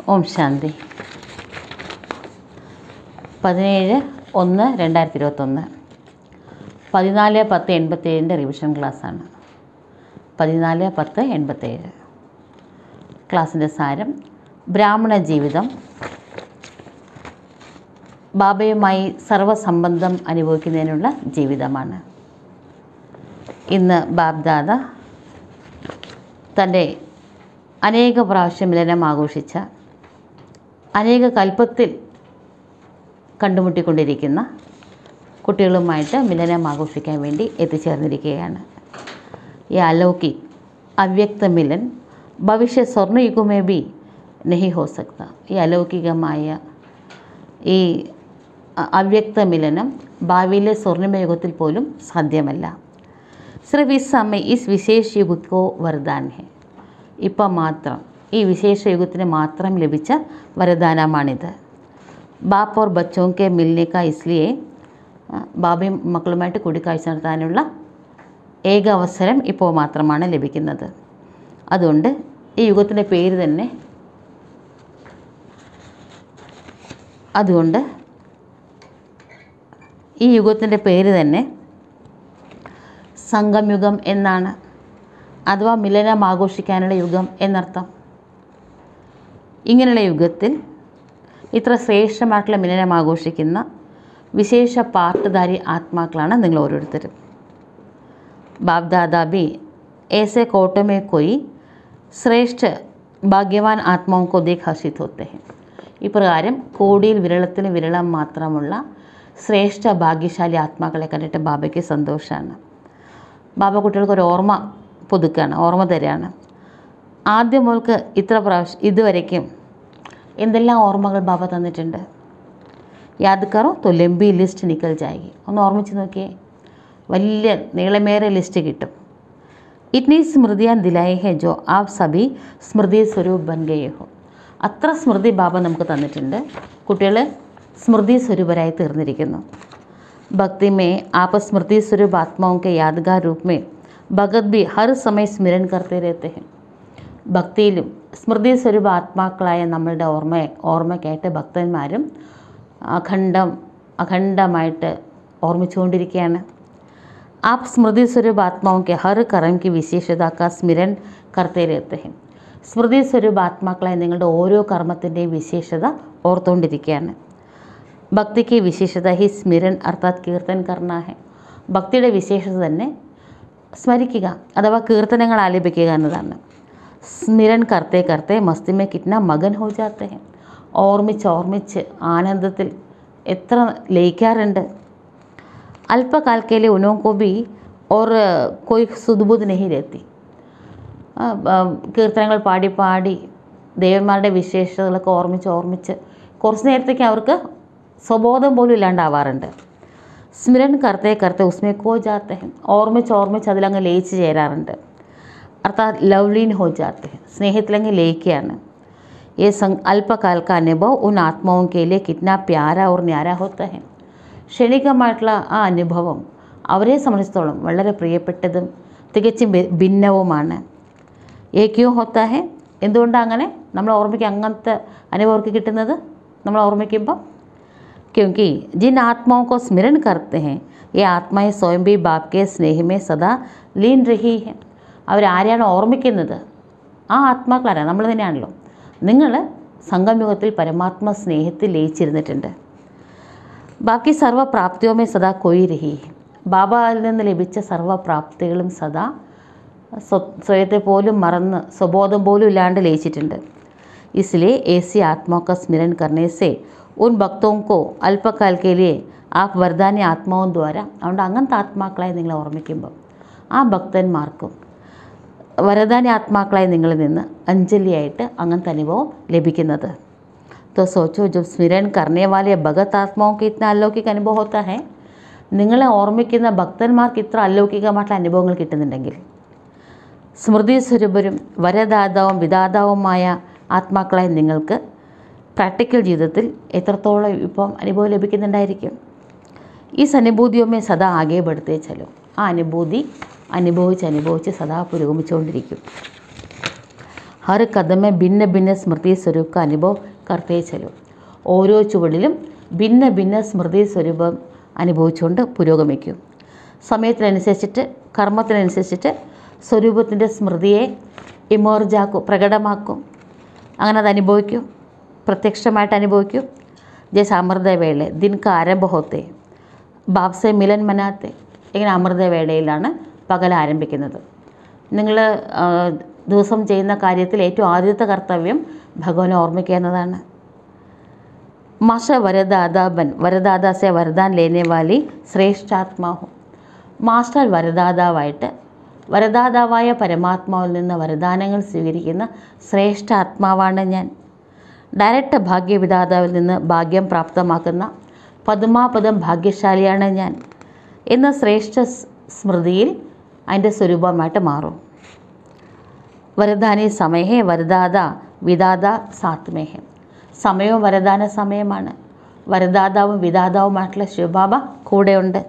ഓം ശാന്തി പതിനേഴ് ഒന്ന് രണ്ടായിരത്തി ഇരുപത്തൊന്ന് പതിനാല് പത്ത് എൺപത്തേഴിൻ്റെ റിവിഷൻ ക്ലാസ്സാണ് പതിനാല് പത്ത് എൺപത്തേഴ് ക്ലാസ്സിൻ്റെ സാരം ബ്രാഹ്മണ ജീവിതം ബാബയുമായി സർവസംബന്ധം അനുഭവിക്കുന്നതിനുള്ള ജീവിതമാണ് ഇന്ന് ബാബ്ദാദ തൻ്റെ അനേക പ്രാവശ്യം മിലനം ആഘോഷിച്ച അനേക കൽപ്പത്തിൽ കണ്ടുമുട്ടിക്കൊണ്ടിരിക്കുന്ന കുട്ടികളുമായിട്ട് മിലനം ആഘോഷിക്കാൻ വേണ്ടി എത്തിച്ചേർന്നിരിക്കുകയാണ് ഈ അലൗകിക് അവ്യക്ത മിലൻ ഭവിഷ്യ സ്വർണ്ണയുഗമേ ബി നഹി ഹോ സക്ത ഈ അലൗകികമായ ഈ അ- അവ്യക്ത മിലനം ഭാവിയിലെ സ്വർണ്ണിമയുഗത്തിൽ പോലും സാധ്യമല്ല സിർഫ് ഇസ് സമയ ഇസ് വിശേഷ യുഗക്കോ വരദാൻ ഹെ ഇപ്പം മാത്രം ഈ വിശേഷ യുഗത്തിന് മാത്രം ലഭിച്ച വരദാനമാണിത് ബാപ്പ് ഓർ ബച്ചോ കെ മിൽനെ കാ ഇസ്ലിയെ ആ, ബാബയും മക്കളുമായിട്ട് കൂടിക്കാഴ്ച നടത്താനുള്ള ഏക അവസരം ഇപ്പോൾ മാത്രമാണ് ലഭിക്കുന്നത് അതുകൊണ്ട് ഈ യുഗത്തിൻ്റെ പേര് തന്നെ അതുകൊണ്ട് ഈ യുഗത്തിൻ്റെ പേര് തന്നെ സംഗംയുഗം എന്നാണ് അഥവാ മിലനം ആഘോഷിക്കാനുള്ള യുഗം എന്നർത്ഥം ഇങ്ങനെയുള്ള യുഗത്തിൽ ഇത്ര ശ്രേഷ്ഠമായിട്ടുള്ള മിലനം ആഘോഷിക്കുന്ന വിശേഷ പാട്ടുധാരി ആത്മാക്കളാണ് നിങ്ങൾ ഓരോരുത്തരും ബാപ് ദാദാ भी ऐसे कोटों में कोई ശ്രേഷ്ഠ ഭാഗ്യവാൻ ആത്മാവും को देख हर्षित होते हैं ഇപ്രകാരം കോടിയിൽ വിരളത്തിന് വിരളം മാത്രമുള്ള ശ്രേഷ്ഠ ഭാഗ്യശാലി ആത്മാക്കളെ കണ്ടിട്ട് ബാബയ്ക്ക് സന്തോഷമാണ് ബാബ കുട്ടികൾക്ക് ഒരു ഓർമ്മ പുതുക്കുകയാണ് ഓർമ്മ തരികയാണ് ആദ്യം മുതൽക്ക് ഇത്ര പ്രാവശ്യം ഇതുവരയ്ക്കും എന്തെല്ലാം ഓർമ്മകൾ ബാബ തന്നിട്ടുണ്ട് യാദ് കറോ തോ ലംബി ലിസ്റ്റ് നിക്കൽ ജായി ഒന്ന് ഓർമ്മിച്ച് നോക്കിയേ വലിയ നീളമേറെ ലിസ്റ്റ് കിട്ടും ഇറ്റ്നി സ്മൃതിയാൻ ദിലായി ഹെ ജോ ആപ് സഭി സ്മൃതി സ്വരൂപ് ബൻ ഗയേ ഹോ അത്ര സ്മൃതി ബാബ നമുക്ക് തന്നിട്ടുണ്ട് കുട്ടികൾ സ്മൃതി സ്വരൂപരായി തീർന്നിരിക്കുന്നു भक्ति में आप स्मृति स्वरूप आत्माओं के यादगार रूप में भगत भी हर समय स्मरण करते रहते हैं ഭക്തിയിലും സ്മൃതി സ്വരൂപ ആത്മാക്കളായ നമ്മളുടെ ഓർമ്മ ഓർമ്മയ്ക്കായിട്ട് ഭക്തന്മാരും അഖണ്ഡം അഖണ്ഡമായിട്ട് ഓർമ്മിച്ചുകൊണ്ടിരിക്കുകയാണ് आप स्मृति स्वरूप आत्माओं के हर कर्म की विशेषता का स्मरण करते रहते हैं സ്മൃതി സ്വരൂപ ആത്മാക്കളായ നിങ്ങളുടെ ഓരോ കർമ്മത്തിൻ്റെയും വിശേഷത ഓർത്തുകൊണ്ടിരിക്കുകയാണ് ഭക്തിക്ക് വിശേഷത ഹി സ്മിരൻ അർത്ഥാത് കീർത്തൻ കർണ ഹെ ഭക്തിയുടെ വിശേഷത തന്നെ സ്മരിക്കുക അഥവാ കീർത്തനങ്ങൾ ആലപിക്കുക എന്നതാണ് സ്മിരൻ കർത്തേ കർത്തേ മസ്തിമേ കിറ്റ്ന മകൻ ഹോ ജാത്തെ ഹെ ഓർമ്മിച്ച് ഓർമ്മിച്ച് ആനന്ദത്തിൽ എത്ര ലയിക്കാറുണ്ട് अल्पकाल के लिए उन्हों को भी और कोई सुदबुद नहीं रहती ആ, ആ, കീർത്തനങ്ങൾ പാടി പാടി ദേവന്മാരുടെ വിശേഷതകളൊക്കെ ഓർമ്മിച്ച് ഓർമ്മിച്ച് കുറച്ച് നേരത്തേക്ക് അവർക്ക് സ്വബോധം പോലും ഇല്ലാണ്ടാവാറുണ്ട് സ്മിരൻ കർത്തേ കർത്തേ ഉസ്മേ കോ ജാത്തെ ഹെ. ഓർമ്മിച്ച് ഓർമ്മിച്ച് അതിലങ്ങ് ലയിച്ച് ചേരാറുണ്ട് അർത്ഥാത് ലവ്ലീൻ ഹോ ജാത്തെ ഹെ. സ്നേഹത്തിലങ്ങ് ലയിക്കുകയാണ് ये संग अल्पकाल का अनुभव उन आत्माओं के लिए कितना प्यारा और न्यारा होता है ക്ഷണികമായിട്ടുള്ള ആ അനുഭവം അവരെ സംബന്ധിച്ചിടത്തോളം വളരെ പ്രിയപ്പെട്ടതും തികച്ചും ഭി- ഭിന്നവുമാണ് ഏ ക്യോ ഹോത്താ ഹെ എന്തുകൊണ്ടാണ് അങ്ങനെ നമ്മൾ ഓർമ്മിക്കുക അങ്ങനത്തെ അനുഭവം അവർക്ക് കിട്ടുന്നത് നമ്മൾ ഓർമ്മിക്കുമ്പോൾ क्योंकि जिन आत्माओं को स्मरण करते हैं ये आत्माएं स्वयं भी बाप के स्नेह में सदा लीन रही है അവരാരെയാണ് ഓർമ്മിക്കുന്നത് ആ ആത്മാക്കളാരാണ് നമ്മൾ തന്നെയാണല്ലോ നിങ്ങൾ സംഗമയുഗത്തിൽ പരമാത്മ സ്നേഹത്തിൽ ലയിച്ചിരുന്നിട്ടുണ്ട് ബാക്കി സർവ്വപ്രാപ്തിയോമേ സദാ കൊയ് രഹി ബാബയിൽ നിന്ന് ലഭിച്ച സർവ്വപ്രാപ്തികളും സദാ സ്വ സ്വയത്തെ പോലും മറന്ന് സ്വബോധം പോലും ഇല്ലാണ്ട് ലയിച്ചിട്ടുണ്ട് इसलिए ऐसी आत्माओं का स्मरण करने से उन भक्तों को अल्पकाल के लिए आप വരദാന്യ ആത്മാവും ദ്വാര അതുകൊണ്ട് അങ്ങനത്തെ ആത്മാക്കളായി നിങ്ങളെ ഓർമ്മിക്കുമ്പോൾ ആ ഭക്തന്മാർക്കും വരദാന്യ ആത്മാക്കളായി നിങ്ങളിൽ നിന്ന് അഞ്ജലിയായിട്ട് അങ്ങനത്തെ അനുഭവം ലഭിക്കുന്നത് तो सोचो जब स्मरण करने वाले भगत आत्माओं को इतना अलौकिक അനുഭവം होता है നിങ്ങളെ ഓർമ്മിക്കുന്ന ഭക്തന്മാർക്ക് ഇത്ര അലൗകികമായിട്ടുള്ള അനുഭവങ്ങൾ കിട്ടുന്നുണ്ടെങ്കിൽ സ്മൃതി സ്വരൂപരും വരദാതാവും വിദാതാവുമായ ആത്മാക്കളായ നിങ്ങൾക്ക് പ്രാക്ടിക്കൽ ജീവിതത്തിൽ എത്രത്തോളം ഇപ്പം അനുഭവം ലഭിക്കുന്നുണ്ടായിരിക്കും ഈ അനുഭൂതിയുമേ സദാ ആകെ പെടുത്തേ ചലോ ആ അനുഭൂതി അനുഭവിച്ച് അനുഭവിച്ച് സദാ പുരോഗമിച്ചുകൊണ്ടിരിക്കും ഹർ കഥമേ ഭിന്ന ഭിന്ന സ്മൃതി സ്വരൂപ അനുഭവം കർത്തേ ചലോ ഓരോ ചുവടിലും ഭിന്ന ഭിന്ന സ്മൃതി സ്വരൂപം അനുഭവിച്ചുകൊണ്ട് പുരോഗമിക്കും സമയത്തിനനുസരിച്ചിട്ട് കർമ്മത്തിനനുസരിച്ചിട്ട് സ്വരൂപത്തിൻ്റെ സ്മൃതിയെ ഇമോർജാക്കും പ്രകടമാക്കും അങ്ങനെ അത് അനുഭവിക്കും പ്രത്യക്ഷമായിട്ട് അനുഭവിക്കും ജैसे അമൃതവേള ദിൻ കാ ആരംഭ ഹോത്തെ ബാപ്സെ മിലൻ മനാത്തെ ഇങ്ങനെ അമൃതവേളയിലാണ് പകൽ ആരംഭിക്കുന്നത് നിങ്ങൾ ദിവസം ചെയ്യുന്ന കാര്യത്തിൽ ഏറ്റവും ആദ്യത്തെ കർത്തവ്യം ഭഗവാനെ ഓർമ്മിക്കുക എന്നതാണ് മാഷ വരദാദാബൻ വരദാദാ സെ വരദാൻ ലേനെ വാലി ശ്രേഷ്ഠാത്മാഹു മാസ്റ്റർ വരദാതാവായിട്ട് വരദാതാവായ പരമാത്മാവിൽ നിന്ന് വരദാനങ്ങൾ സ്വീകരിക്കുന്ന ശ്രേഷ്ഠ ആത്മാവാണ് ഞാൻ ഡയറക്റ്റ് ഭാഗ്യവിധാതാവിൽ നിന്ന് ഭാഗ്യം പ്രാപ്തമാക്കുന്ന പതുമാപദം ഭാഗ്യശാലിയാണ് ഞാൻ എന്ന ശ്രേഷ്ഠ സ് സ്മൃതിയിൽ അതിൻ്റെ സ്വരൂപമായിട്ട് മാറും വരദാനി സമയേ വരദാത വിദാത സാത്മേഹം സമയവും വരദാന സമയമാണ് വരദാതാവും വിദാതാവുമായിട്ടുള്ള ശിവബാബ കൂടെയുണ്ട്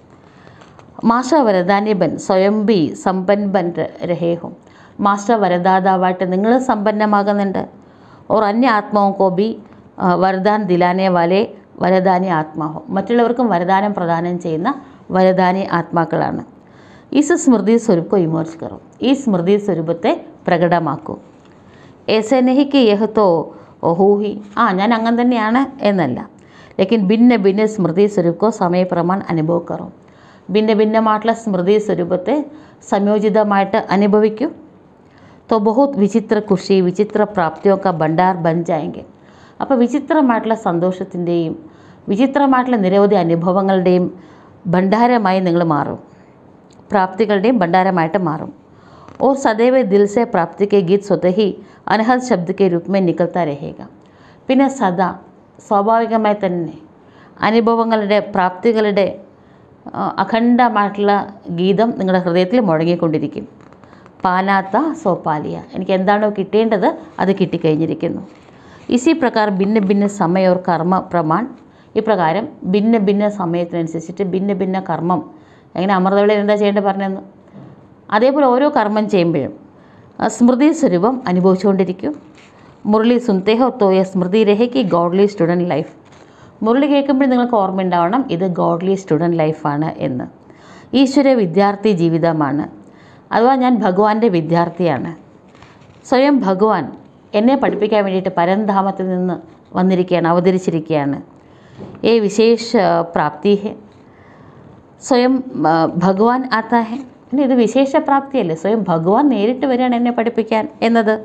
മാസ്റ്റർ വരദാന്യബൻ സ്വയം ബി സമ്പൻബൻ രഹേഹും മാസ്റ്റർ വരദാതാവായിട്ട് നിങ്ങൾ സമ്പന്നമാകുന്നുണ്ട് ഓർ അന്യ ആത്മാവും കോ ബി ആ, വരദാൻ ദിലാനെ വാലെ വരദാനി ആത്മാഹോ മറ്റുള്ളവർക്കും വരദാനം പ്രദാനം ചെയ്യുന്ന വരദാനി ആത്മാക്കളാണ് ഈ സ്മൃതി സ്വരൂപം ഇമോർജ് കറും ഈ സ്മൃതി സ്വരൂപത്തെ പ്രകടമാക്കൂ ऐसे नहीं कि यह तो ഓഹൂ ഹി ആ ഞാൻ അങ്ങനെ തന്നെയാണ് എന്നല്ല ലേക്കിൻ ഭിന്ന ഭിന്ന സ്മൃതി സ്വരൂപോ സമയപ്രമാൺ അനുഭവക്കറും ഭിന്ന ഭിന്നമായിട്ടുള്ള സ്മൃതി സ്വരൂപത്തെ സംയോജിതമായിട്ട് അനുഭവിക്കൂ तो बहुत വിചിത്ര ഖുഷി വിചിത്ര പ്രാപ്തിയോ का ഭണ്ഡാർ ബൻ जाएंगे അപ്പോൾ വിചിത്രമായിട്ടുള്ള സന്തോഷത്തിൻ്റെയും വിചിത്രമായിട്ടുള്ള നിരവധി അനുഭവങ്ങളുടെയും ഭണ്ഡാരമായി നിങ്ങൾ മാറും പ്രാപ്തികളുടെയും ഭണ്ഡാരമായിട്ട് മാറും और सदैव दिल से प्राप्ति के गीत स्वतः ही अनहद शब्द के रूप में निकलता रहेगा പിന്നെ സദാ സ്വാഭാവികമായി തന്നെ അനുഭവങ്ങളുടെ പ്രാപ്തികളുടെ ആ, അഖണ്ഡമായിട്ടുള്ള ഗീതം നിങ്ങളുടെ ഹൃദയത്തിൽ മുഴങ്ങിക്കൊണ്ടിരിക്കും പാനാത്ത സോപ്പാലിയ എനിക്ക് എന്താണോ കിട്ടേണ്ടത് അത് കിട്ടിക്കഴിഞ്ഞിരിക്കുന്നു ഇസി പ്രകാർ ഭിന്ന ഭിന്ന സമയ और കർമ്മ പ്രമാൺ ഇപ്രകാരം ഭിന്ന ഭിന്ന സമയത്തിനനുസരിച്ചിട്ട് ഭിന്ന ഭിന്ന കർമ്മം എങ്ങനെ അമൃതവേളയിൽ എന്താ ചെയ്യേണ്ടത് പറഞ്ഞെന്ന് അതേപോലെ ഓരോ കർമ്മം ചെയ്യുമ്പോഴും ആ സ്മൃതി സ്വരൂപം അനുഭവിച്ചുകൊണ്ടിരിക്കും മുരളി സുൻതേഹോ തോയ സ്മൃതി രഹയ്ക്ക് ഗോഡ്ലി സ്റ്റുഡൻറ്റ് ലൈഫ് മുരളി കേൾക്കുമ്പോൾ നിങ്ങൾക്ക് ഓർമ്മയുണ്ടാവണം ഇത് ഗോഡ്ലി സ്റ്റുഡൻറ്റ് ലൈഫാണ് എന്ന് ഈശ്വര വിദ്യാർത്ഥി ജീവിതമാണ് അഥവാ ഞാൻ ഭഗവാന്റെ വിദ്യാർത്ഥിയാണ് സ്വയം ഭഗവാൻ എന്നെ പഠിപ്പിക്കാൻ വേണ്ടിയിട്ട് പരംധാമത്തിൽ നിന്ന് വന്നിരിക്കുകയാണ് അവതരിച്ചിരിക്കുകയാണ് ഏ വിശേഷ പ്രാപ്തി ഹെ സ്വയം ആ, ഭഗവാൻ ആത്താ ഹെ പിന്നെ ഇത് വിശേഷ പ്രാപ്തിയല്ലേ സ്വയം ഭഗവാൻ നേരിട്ട് വരികയാണ് എന്നെ പഠിപ്പിക്കാൻ എന്നത്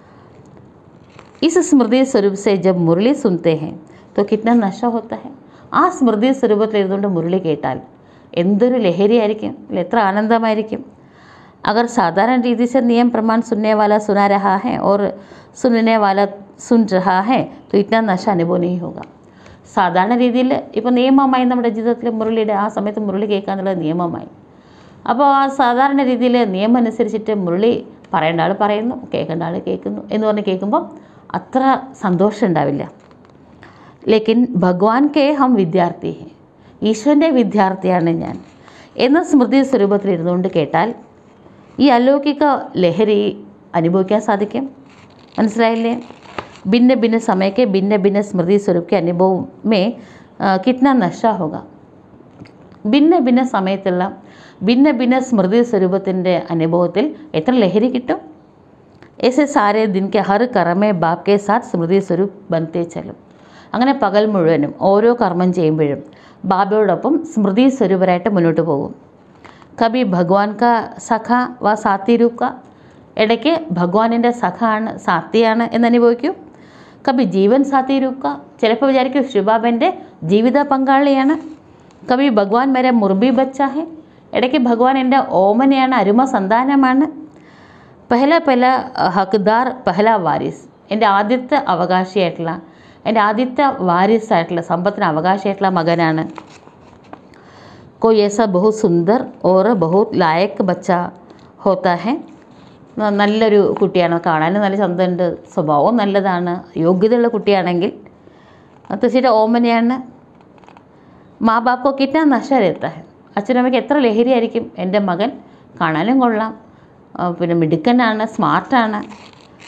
इस स्मृति स्वरूप से जब मुरली सुनते हैं तो कितना नशा होता है ആ സ്മൃതി സ്വരൂപത്തിൽ ഇരുന്നുകൊണ്ട് മുരളി കേട്ടാൽ എന്തൊരു ലഹരിയായിരിക്കും അല്ല എത്ര ആനന്ദമായിരിക്കും अगर साधारण रीति से नियम प्रमाण सुनने वाला सुना रहा है और सुनने वाला सुन रहा है तो इतना नशा अनुभव नहीं होगा സാധാരണ രീതിയിൽ ഇപ്പോൾ നിയമമായി നമ്മുടെ ജീവിതത്തിൽ മുരളിയുടെ ആ സമയത്ത് മുരളി കേൾക്കുക എന്നുള്ളത് നിയമമായി അപ്പോൾ ആ സാധാരണ രീതിയിൽ നിയമം അനുസരിച്ചിട്ട് മുരളി പറയേണ്ട ആൾ പറയുന്നു കേൾക്കേണ്ട ആൾ കേൾക്കുന്നു എന്ന് പറഞ്ഞ് കേൾക്കുമ്പോൾ അത്ര സന്തോഷം ഉണ്ടാവില്ല ലേക്കിൻ ഭഗവാൻ കെ ഹം വിദ്യാർത്ഥി ഹെ ഈശ്വരൻ്റെ വിദ്യാർത്ഥിയാണ് ഞാൻ എന്ന സ്മൃതി സ്വരൂപത്തിൽ ഇരുന്നുകൊണ്ട് കേട്ടാൽ ഈ അലൗകിക ലഹരി അനുഭവിക്കാൻ സാധിക്കും മനസ്സിലായില്ലേ ഭിന്ന ഭിന്ന समय के भिन्न भिन्न स्मृति स्वरूप के अनुभव में आ, कितना नशा होगा ഭിന്ന ഭിന്ന സമയത്തുള്ള ഭിന്ന ഭിന്ന സ്മൃതി സ്വരൂപത്തിൻ്റെ അനുഭവത്തിൽ എത്ര ലഹരി കിട്ടും ऐसे सारे दिन के हर कर्म में बाप के साथ സ്മൃതി സ്വരൂപ് ബനത്തെ ചലും അങ്ങനെ പകൽ മുഴുവനും ഓരോ കർമ്മം ചെയ്യുമ്പോഴും ബാബയോടൊപ്പം സ്മൃതി സ്വരൂപരായിട്ട് മുന്നോട്ട് പോകും കബി ഭഗവാൻ കാ സഖ വ സാത്തി രൂപ ഇടയ്ക്ക് ഭഗവാനിൻ്റെ സഖാണ് സാത്തിയാണ് എന്ന് അനുഭവിക്കും കബി ജീവൻ സാത്തി രൂപ ചിലപ്പോൾ വിചാരിക്കും ശിവബാബൻ്റെ ജീവിത പങ്കാളിയാണ് കബി ഭഗവാൻ മേരെ മുർബി ബച്ച ഹെ ഇടയ്ക്ക് ഭഗവാൻ എൻ്റെ ഓമനയാണ് അരുമ സന്താനമാണ് പഹല പഹല ഹക്ദാർ പഹല വാരിസ് എൻ്റെ ആദ്യത്തെ അവകാശിയായിട്ടുള്ള എൻ്റെ ആദ്യത്തെ വാരിസായിട്ടുള്ള സമ്പത്തിന് അവകാശിയായിട്ടുള്ള മകനാണ് कोई ऐसा बहुत सुंदर और बहुत लायक बच्चा होता है ന- നല്ലൊരു കുട്ടിയാണ് കാണാനും നല്ല ചന്തമുണ്ട് സ്വഭാവം നല്ലതാണ് യോഗ്യതയുള്ള കുട്ടിയാണെങ്കിൽ അത് തീർച്ചയായിട്ടും ഓമനയാണ് മാ ബാപ്പോ കിട്ടാൻ നശ രഹता है അച്ഛനമ്മയ്ക്ക് എത്ര ലഹരിയായിരിക്കും എൻ്റെ മകൻ കാണാനും കൊള്ളാം ആ, പിന്നെ മിടുക്കനാണ് സ്മാർട്ടാണ്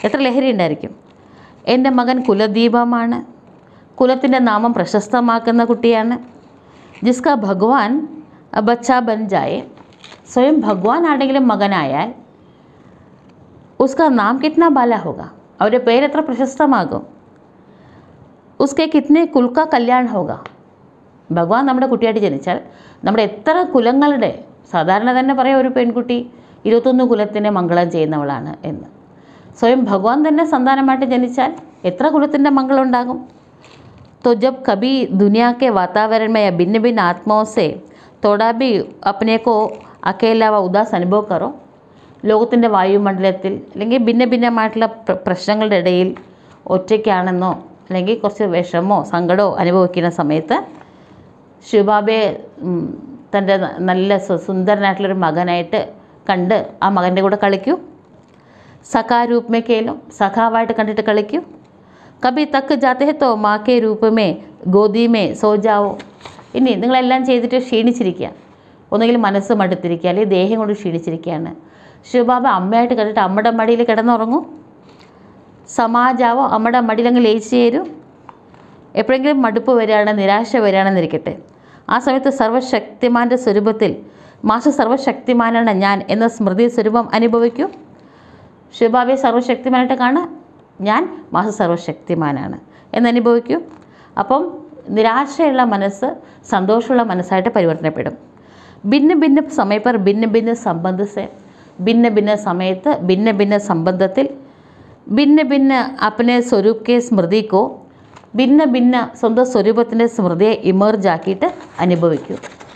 എത്ര ലഹരി ഉണ്ടായിരിക്കും എൻ്റെ മകൻ കുലദീപമാണ് കുലത്തിൻ്റെ നാമം പ്രശസ്തമാക്കുന്ന കുട്ടിയാണ് ജിസ്ക ഭഗവാൻ ബച്ച ബൻ ജായെ സ്വയം ഭഗവാൻ ആണെങ്കിലും മകനായാൽ ഉസ്ക നാം കിतना ബാല होगा അവരുടെ പേരെത്ര പ്രശസ്തമാകും ഉസ്കെ കിത്നെ കുൽക്ക കല്യാൺ ഹോക ഭഗവാൻ നമ്മുടെ കുട്ടിയായിട്ട് ജനിച്ചാൽ നമ്മുടെ എത്ര കുലങ്ങളുടെ സാധാരണ തന്നെ പറയാം ഒരു പെൺകുട്ടി ഇരുപത്തൊന്ന് കുലത്തിനെ മംഗളം ചെയ്യുന്നവളാണ് എന്ന് സ്വയം ഭഗവാൻ തന്നെ സന്താനമായിട്ട് ജനിച്ചാൽ എത്ര കുലത്തിൻ്റെ മംഗളം ഉണ്ടാകും तो जब कभी दुनिया के वातावरण में या भिन्न भिन्न आत्माओं से थोड़ा भी अपने को अकेला व उदास അനുഭവം करो ലോകത്തിൻ്റെ വായുമണ്ഡലത്തിൽ അല്ലെങ്കിൽ ഭിന്ന ഭിന്നമായിട്ടുള്ള പ്ര- പ്രശ്നങ്ങളുടെ ഇടയിൽ ഒറ്റയ്ക്കാണെന്നോ അല്ലെങ്കിൽ കുറച്ച് വിഷമോ സങ്കടമോ അനുഭവിക്കുന്ന സമയത്ത് ശിവബാബയെ ഉം, തൻ്റെ ന- നല്ല സു- സുന്ദരനായിട്ടുള്ളൊരു മകനായിട്ട് കണ്ട് ആ മകൻ്റെ കൂടെ കളിക്കൂ സഖാരൂപമേ കേലോ സഖാവായിട്ട് കണ്ടിട്ട് കളിക്കൂ കബി തക്ക് ജാത്തെ ഹെ തോ മാ കെ രൂപമേ ഗോദിമേ സോജാവോ ഇനി നിങ്ങളെല്ലാം ചെയ്തിട്ട് ക്ഷീണിച്ചിരിക്കുക ഒന്നുകിൽ മനസ്സ് മടുത്തിരിക്കുക അല്ലെങ്കിൽ ദേഹം കൊണ്ട് ക്ഷീണിച്ചിരിക്കുകയാണ് ശിവബാബ അമ്മയായിട്ട് കണ്ടിട്ട് അമ്മയുടെ മടിയിൽ കിടന്നുറങ്ങൂ സമാജാവോ അമ്മയുടെ മടിയിലങ്ങ് ലയിച്ചു ചേരൂ എപ്പോഴെങ്കിലും മടുപ്പ് വരികയാണ് നിരാശ വരികയാണെന്നിരിക്കട്ടെ ആ സമയത്ത് സർവശക്തിമാൻ്റെ സ്വരൂപത്തിൽ മാഷ സർവശക്തിമാനാണ് ഞാൻ എന്ന സ്മൃതി സ്വരൂപം അനുഭവിക്കൂ ശിവബാബയെ സർവശക്തിമാനായിട്ട് കാണാം ഞാൻ മാസ സർവശക്തിമാനാണ് എന്നനുഭവിക്കൂ അപ്പം നിരാശയുള്ള മനസ്സ് സന്തോഷമുള്ള മനസ്സായിട്ട് പരിവർത്തനപ്പെടും ഭിന്ന ഭിന്ന സമയ पर ഭിന്ന ഭിന്ന സംബന്ധ से ഭിന്ന ഭിന്ന സമയത്ത് ഭിന്ന ഭിന്ന സംബന്ധത്തിൽ ഭിന്ന ഭിന്ന അപ്പനെ സ്വരൂപ് കെ സ്മൃതിക്കോ ഭിന്ന ഭിന്ന സ്വന്തം സ്വരൂപത്തിൻ്റെ സ്മൃതിയെ ഇമേർജ് ആക്കിയിട്ട് അനുഭവിക്കൂ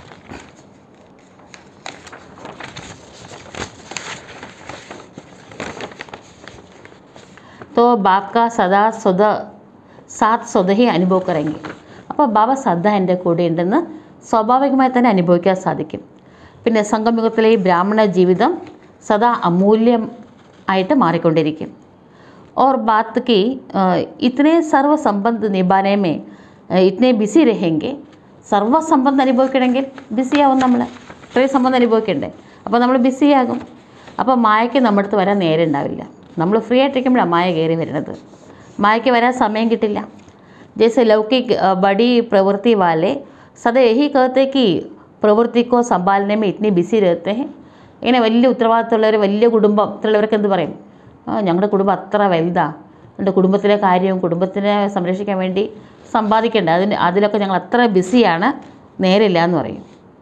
तो बाप का सदा സ്വത സാത് സ്വതഹി അനുഭവം കറങ്ങി അപ്പോൾ ബാബ സദാ എൻ്റെ കൂടെ ഉണ്ടെന്ന് സ്വാഭാവികമായി തന്നെ അനുഭവിക്കാൻ സാധിക്കും പിന്നെ സംഗമയുഗത്തിലെ ഈ ബ്രാഹ്മണ ജീവിതം സദാ അമൂല്യം ആയിട്ട് മാറിക്കൊണ്ടിരിക്കും और बात की अ, इतने सर्व संबंध निभाने में अ, इतने बिസി रहेंगे സർവ്വ സംബന്ധം അനുഭവിക്കണമെങ്കിൽ ബിസിയാവും നമ്മൾ ഇത്രയും സംബന്ധം അനുഭവിക്കണ്ടേ അപ്പോൾ നമ്മൾ ബിസിയാകും അപ്പോൾ മായയ്ക്ക് നമ്മുടെ അടുത്ത് വരാൻ നേരം ഉണ്ടാവില്ല നമ്മൾ ഫ്രീ ആയിട്ടിരിക്കുമ്പോഴാണ് മായ കയറി വരുന്നത് മായയ്ക്ക് വരാൻ സമയം കിട്ടില്ല जैसे लौकिक अ, बड़ी प्रवृत्ति वाले सदा यही कहते कि प्रवृत्ति को संभालने में इतनी बिजी रहते हैं ഇങ്ങനെ വലിയ ഉത്തരവാദിത്തമുള്ളവർ വലിയ കുടുംബത്തിലുള്ളവർക്ക് എന്ത് പറയും ആ ഞങ്ങളുടെ കുടുംബം അത്ര വലുതാ എൻ്റെ കുടുംബത്തിലെ കാര്യവും കുടുംബത്തിനെ സംരക്ഷിക്കാൻ വേണ്ടി സമ്പാദിക്കേണ്ട അതിന് അതിലൊക്കെ ഞങ്ങൾ അത്ര ബിസിയാണ് നേരില്ല എന്ന് പറയും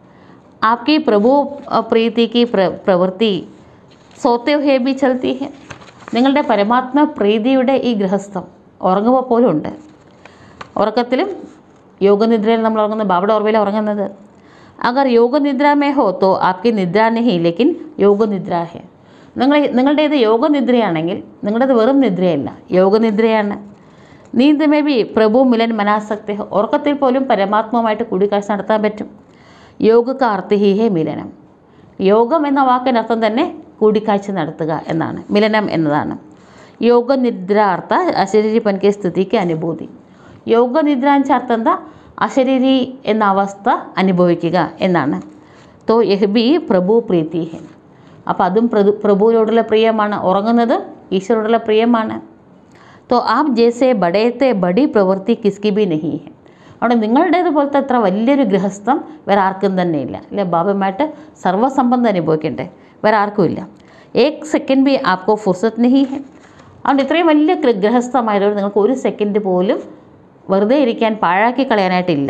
आपकी प्रभु अ, प्रीति की प्र प्रवृत्ति സോത്തെ ഹേ ബി ചൽത്തി ഹെ നിങ്ങളുടെ പരമാത്മ പ്രീതിയുടെ ഈ ഗൃഹസ്ഥം ഉറങ്ങുമ്പോൾ പോലും ഉണ്ട് ഉറക്കത്തിലും യോഗനിദ്രയിൽ നമ്മൾ ഉറങ്ങുന്നത് ബാബയുടെ ഓർമ്മയിൽ ഉറങ്ങുന്നത് അഗർ യോഗനിദ്ര മേ ഹോ തോ ആപ്കി നിദ്ര നഹി ലേക്കിൻ യോഗനിദ്ര ഹെ നിങ്ങൾ നിങ്ങളുടേത് യോഗനിദ്രയാണെങ്കിൽ നിങ്ങളുടേത് വെറും നിദ്രയല്ല യോഗനിദ്രയാണ് നീന്ത് മേ ബി പ്രഭു മിലൻ മനാസക്തി ഹോ ഉറക്കത്തിൽ പോലും പരമാത്മവുമായിട്ട് കൂടിക്കാഴ്ച നടത്താൻ പറ്റും യോഗ കാർത്തി ഹി ഹേ മിലനം യോഗം എന്ന വാക്കിനർത്ഥം തന്നെ കൂടിക്കാഴ്ച നടത്തുക എന്നാണ് മിലനം എന്നതാണ് യോഗനിദ്ര അർത്ഥ അശരീരിപ്പൻ കെ സ്ഥിതിക്ക് അനുഭൂതി യോഗനിദ്ര എന്ന് വെച്ചാൽ അർത്ഥം എന്താ അശരീരി എന്ന അവസ്ഥ അനുഭവിക്കുക എന്നാണ് തോ യഹ് ബി പ്രഭു പ്രീതി ഹെ അപ്പോൾ അതും പ്രഭു പ്രഭുവിനോടുള്ള പ്രിയമാണ് ഉറങ്ങുന്നത് ഈശ്വരോടുള്ള പ്രിയമാണ് तो आप जैसे बड़ेത്തെ ബഡി പ്രവൃത്തി കിസ്കി ബി നഹി ഹെ അവിടെ നിങ്ങളുടേത് പോലത്തെ അത്ര വലിയൊരു ഗൃഹസ്ഥം വേറെ ആർക്കും തന്നെ ഇല്ല അല്ലെ ബാബയുമായിട്ട് സർവ്വസംബന്ധം അനുഭവിക്കണ്ടേ വേറെ ആർക്കും ഇല്ല ഏക് സെക്കൻഡ് ബി ആപ്കോ ഫുർസത്ത് നഹി ഹെ അതുകൊണ്ട് ഇത്രയും വലിയ ഗൃ- ഗൃഹസ്ഥമായതുകൊണ്ട് നിങ്ങൾക്ക് ഒരു സെക്കൻഡ് പോലും വെറുതെ ഇരിക്കാൻ പാഴാക്കി കളയാനായിട്ടില്ല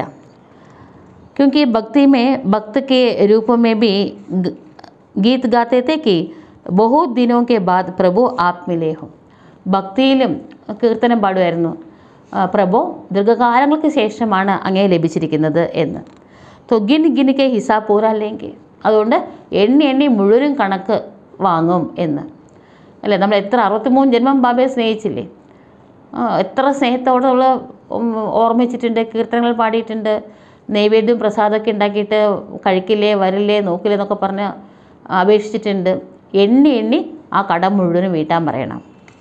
क्योंकि भक्ति में भक्त के रूप में भी ग- गीत गाते थे कि बहुत दिनों के बाद प्रभु आप मिले हो ഭക്തിയിലും കീർത്തനം പാടുമായിരുന്നു ആ, പ്രഭു ദീർഘകാലങ്ങൾക്ക് ശേഷമാണ് അങ്ങേ ലഭിച്ചിരിക്കുന്നത് എന്ന് तो गिन गिन के ഹിസാബ് പൂര അല്ലെങ്കിൽ അതുകൊണ്ട് എണ്ണി എണ്ണി മുഴുവനും കണക്ക് വാങ്ങും എന്ന് അല്ലേ നമ്മൾ എത്ര അറുപത്തിമൂന്ന് ജന്മം ബാബയെ സ്നേഹിച്ചില്ലേ ആ, എത്ര സ്നേഹത്തോടെ നമ്മൾ ഓർമ്മിച്ചിട്ടുണ്ട് കീർത്തനങ്ങൾ പാടിയിട്ടുണ്ട് നൈവേദ്യം പ്രസാദമൊക്കെ ഉണ്ടാക്കിയിട്ട് കഴിക്കില്ലേ വരില്ലേ നോക്കില്ലേ എന്നൊക്കെ പറഞ്ഞ് അപേക്ഷിച്ചിട്ടുണ്ട് എണ്ണി എണ്ണി ആ കടം മുഴുവനും വീട്ടാൻ പറയണം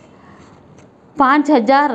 पाँच हजार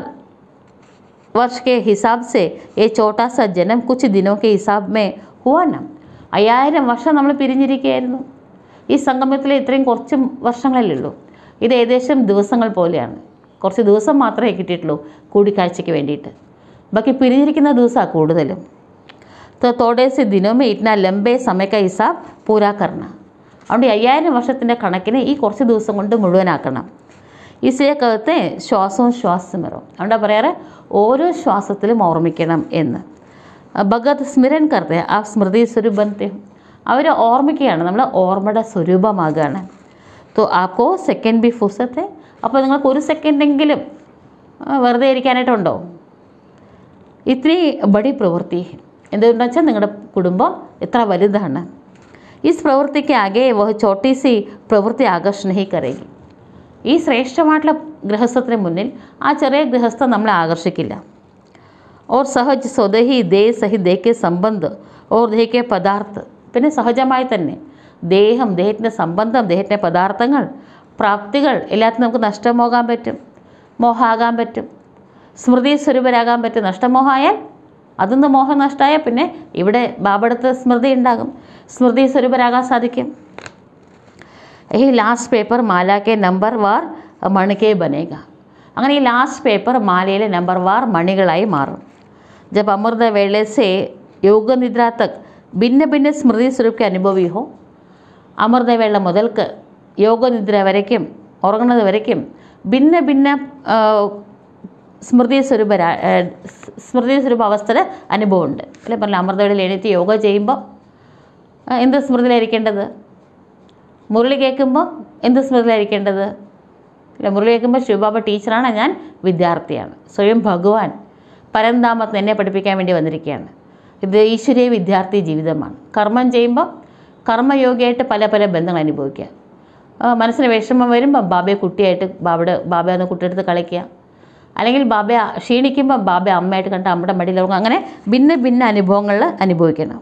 वर्ष के हिसाब से ये छोटा सा जन्म कुछ दिनों के हिसाब में हुआ ना അയ്യായിരം വർഷം നമ്മൾ പിരിഞ്ഞിരിക്കുകയായിരുന്നു ഈ സംഗമത്തിൽ ഇത്രയും കുറച്ച് വർഷങ്ങളല്ലേ ഉള്ളൂ ഇത് ഏകദേശം ദിവസങ്ങൾ പോലെയാണ് കുറച്ച് ദിവസം മാത്രമേ കിട്ടിയിട്ടുള്ളൂ കൂടിക്കാഴ്ചയ്ക്ക് വേണ്ടിയിട്ട് ബാക്കി പിരിഞ്ഞിരിക്കുന്ന ദിവസമാണ് കൂടുതലും तो थोड़े से दिनों में इतना लंबे समय का हिसाब पूरा करना അതുകൊണ്ട് ഈ അയ്യായിരം വർഷത്തിൻ്റെ കണക്കിന് ഈ കുറച്ച് ദിവസം കൊണ്ട് മുഴുവനാക്കണം ഇസിലെ കകത്തെ ശ്വാസവും ശ്വാസമറും അതുകൊണ്ടാണ് പറയാറ് ഓരോ ശ്വാസത്തിലും ഓർമ്മിക്കണം എന്ന് ഭഗത് സ്മിരൻ കർത്തെ ആ സ്മൃതി സ്വരൂപത്തെ അവർ ഓർമ്മിക്കുകയാണ് നമ്മൾ ഓർമ്മയുടെ സ്വരൂപമാകുകയാണ് തോ ആക്കോ സെക്കൻഡ് ബി ഫുസത്തെ അപ്പോൾ നിങ്ങൾക്ക് ഒരു സെക്കൻഡെങ്കിലും ആ, വെറുതെ ഇരിക്കാനായിട്ടുണ്ടോ ഇത്തിരി ബടി പ്രവൃത്തി എന്തുകൊണ്ടെന്ന് വെച്ചാൽ നിങ്ങളുടെ കുടുംബം എത്ര വലുതാണ് ഇസ് പ്രവൃത്തിക്ക് ആകെ വഹ് ചോട്ടി സി പ്രവൃത്തി ആകർഷണ ഹി കരേഗി ഈ ശ്രേഷ്ഠമായിട്ടുള്ള ഗൃഹസ്ഥത്തിന് മുന്നിൽ ആ ചെറിയ ഗൃഹസ്ഥം നമ്മളെ ആകർഷിക്കില്ല ഓർ സഹജ് സ്വതഹി ദേ സഹി ദേഹ്ക്കെ സംബന്ധ് ഓർ ദേഹ്ക്കെ പദാർത്ഥ് പിന്നെ സഹജമായി തന്നെ ദേഹം ദേഹത്തിൻ്റെ സംബന്ധം ദേഹത്തിൻ്റെ പദാർത്ഥങ്ങൾ പ്രാപ്തികൾ എല്ലാത്തിനും നമുക്ക് നഷ്ടമോകാൻ പറ്റും മോഹാകാൻ പറ്റും സ്മൃതി സ്വരൂപരാകാൻ പറ്റും നഷ്ടമോഹമായാൽ അതൊന്ന് മോഹം നഷ്ടമായാൽ പിന്നെ ഇവിടെ ബാബടുത്ത് സ്മൃതി ഉണ്ടാകും സ്മൃതി സ്വരൂപരാകാൻ സാധിക്കും ഈ ലാസ്റ്റ് പേപ്പർ മാല കെ നമ്പർ വാർ മണിക്കെ ബനേക അങ്ങനെ ഈ ലാസ്റ്റ് പേപ്പർ മാലയിലെ നമ്പർ വാർ മണികളായി മാറും ജബ് അമൃത വേള സെ യോഗ നിദ്ര തക് ഭിന്ന ഭിന്ന സ്മൃതി സ്വരൂപ് അനുഭവി ഹോ അമൃതവേള മുതൽക്ക് യോഗനിദ്ര വരയ്ക്കും ഉറങ്ങുന്നത് വരയ്ക്കും ഭിന്ന ഭിന്ന ആ, സ്മൃതി സ്വരൂപ സ്മൃതി സ്വരൂപ അവസ്ഥയുടെ അനുഭവമുണ്ട് അല്ലെ പറഞ്ഞില്ല അമൃതവേളയിൽ എഴുതി യോഗ ചെയ്യുമ്പോൾ ആ, എന്ത് സ്മൃതിയിലായിരിക്കേണ്ടത് മുരളി കേൾക്കുമ്പോൾ എന്ത് സ്മൃതിയിലായിരിക്കേണ്ടത് അല്ല മുരളി കേൾക്കുമ്പോൾ ശിവബാബ ടീച്ചറാണ് ഞാൻ വിദ്യാർത്ഥിയാണ് സ്വയം ഭഗവാൻ പരന്താമത്ത് എന്നെ പഠിപ്പിക്കാൻ വേണ്ടി വന്നിരിക്കുകയാണ് ഇത് ഈശ്വരീയ വിദ്യാർത്ഥി ജീവിതമാണ് കർമ്മം ചെയ്യുമ്പോൾ കർമ്മയോഗിയായിട്ട് പല പല ബന്ധങ്ങൾ അനുഭവിക്കുക ആ, മനസ്സിന് വിഷമം വരുമ്പോൾ ബാബയെ കുട്ടിയായിട്ട് ബാബയുടെ ബാബയെ ഒന്ന് കുട്ടിയെടുത്ത് കളിക്കുക അല്ലെങ്കിൽ ബാബയെ ക്ഷീണിക്കുമ്പോൾ ബാബയെ അമ്മയായിട്ട് കണ്ട് അമ്മയുടെ മടിയിൽ ഉറങ്ങുക അങ്ങനെ ഭിന്ന ഭിന്ന അനുഭവങ്ങളിൽ അനുഭവിക്കണം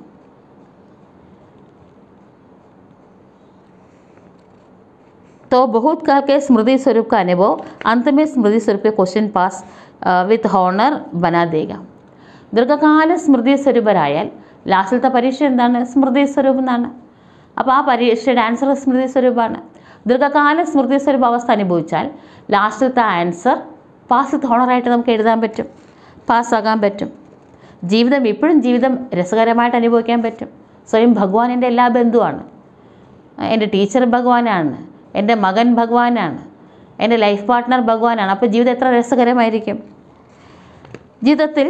तो बहुत काल के स्मृति स्वरूप का अनुभव अंत में स्मृति स्वरूप के क्वेश्चन पास വിത്ത് ഹോണർ ബനാ ദേഗ ദീർഘകാല സ്മൃതി സ്വരൂപരായാൽ ലാസ്റ്റിലത്തെ പരീക്ഷ എന്താണ് സ്മൃതി സ്വരൂപം എന്നാണ് അപ്പോൾ ആ പരീക്ഷയുടെ ആൻസർ സ്മൃതി സ്വരൂപമാണ് ദീർഘകാല സ്മൃതി സ്വരൂപ അവസ്ഥ അനുഭവിച്ചാൽ ലാസ്റ്റിലത്തെ ആൻസർ പാസ് വിത്ത് ഹോണറായിട്ട് നമുക്ക് എഴുതാൻ പറ്റും പാസ്സാകാൻ പറ്റും ജീവിതം ഇപ്പോഴും ജീവിതം രസകരമായിട്ട് അനുഭവിക്കാൻ പറ്റും സ്വയം ഭഗവാൻ എൻ്റെ എല്ലാ ബന്ധുവാണ് എൻ്റെ ടീച്ചർ ഭഗവാനാണ് എൻ്റെ മകൻ ഭഗവാനാണ് എൻ്റെ ലൈഫ് പാർട്ട്ണർ ഭഗവാനാണ് അപ്പോൾ ജീവിതം എത്ര രസകരമായിരിക്കും ജീവിതത്തിൽ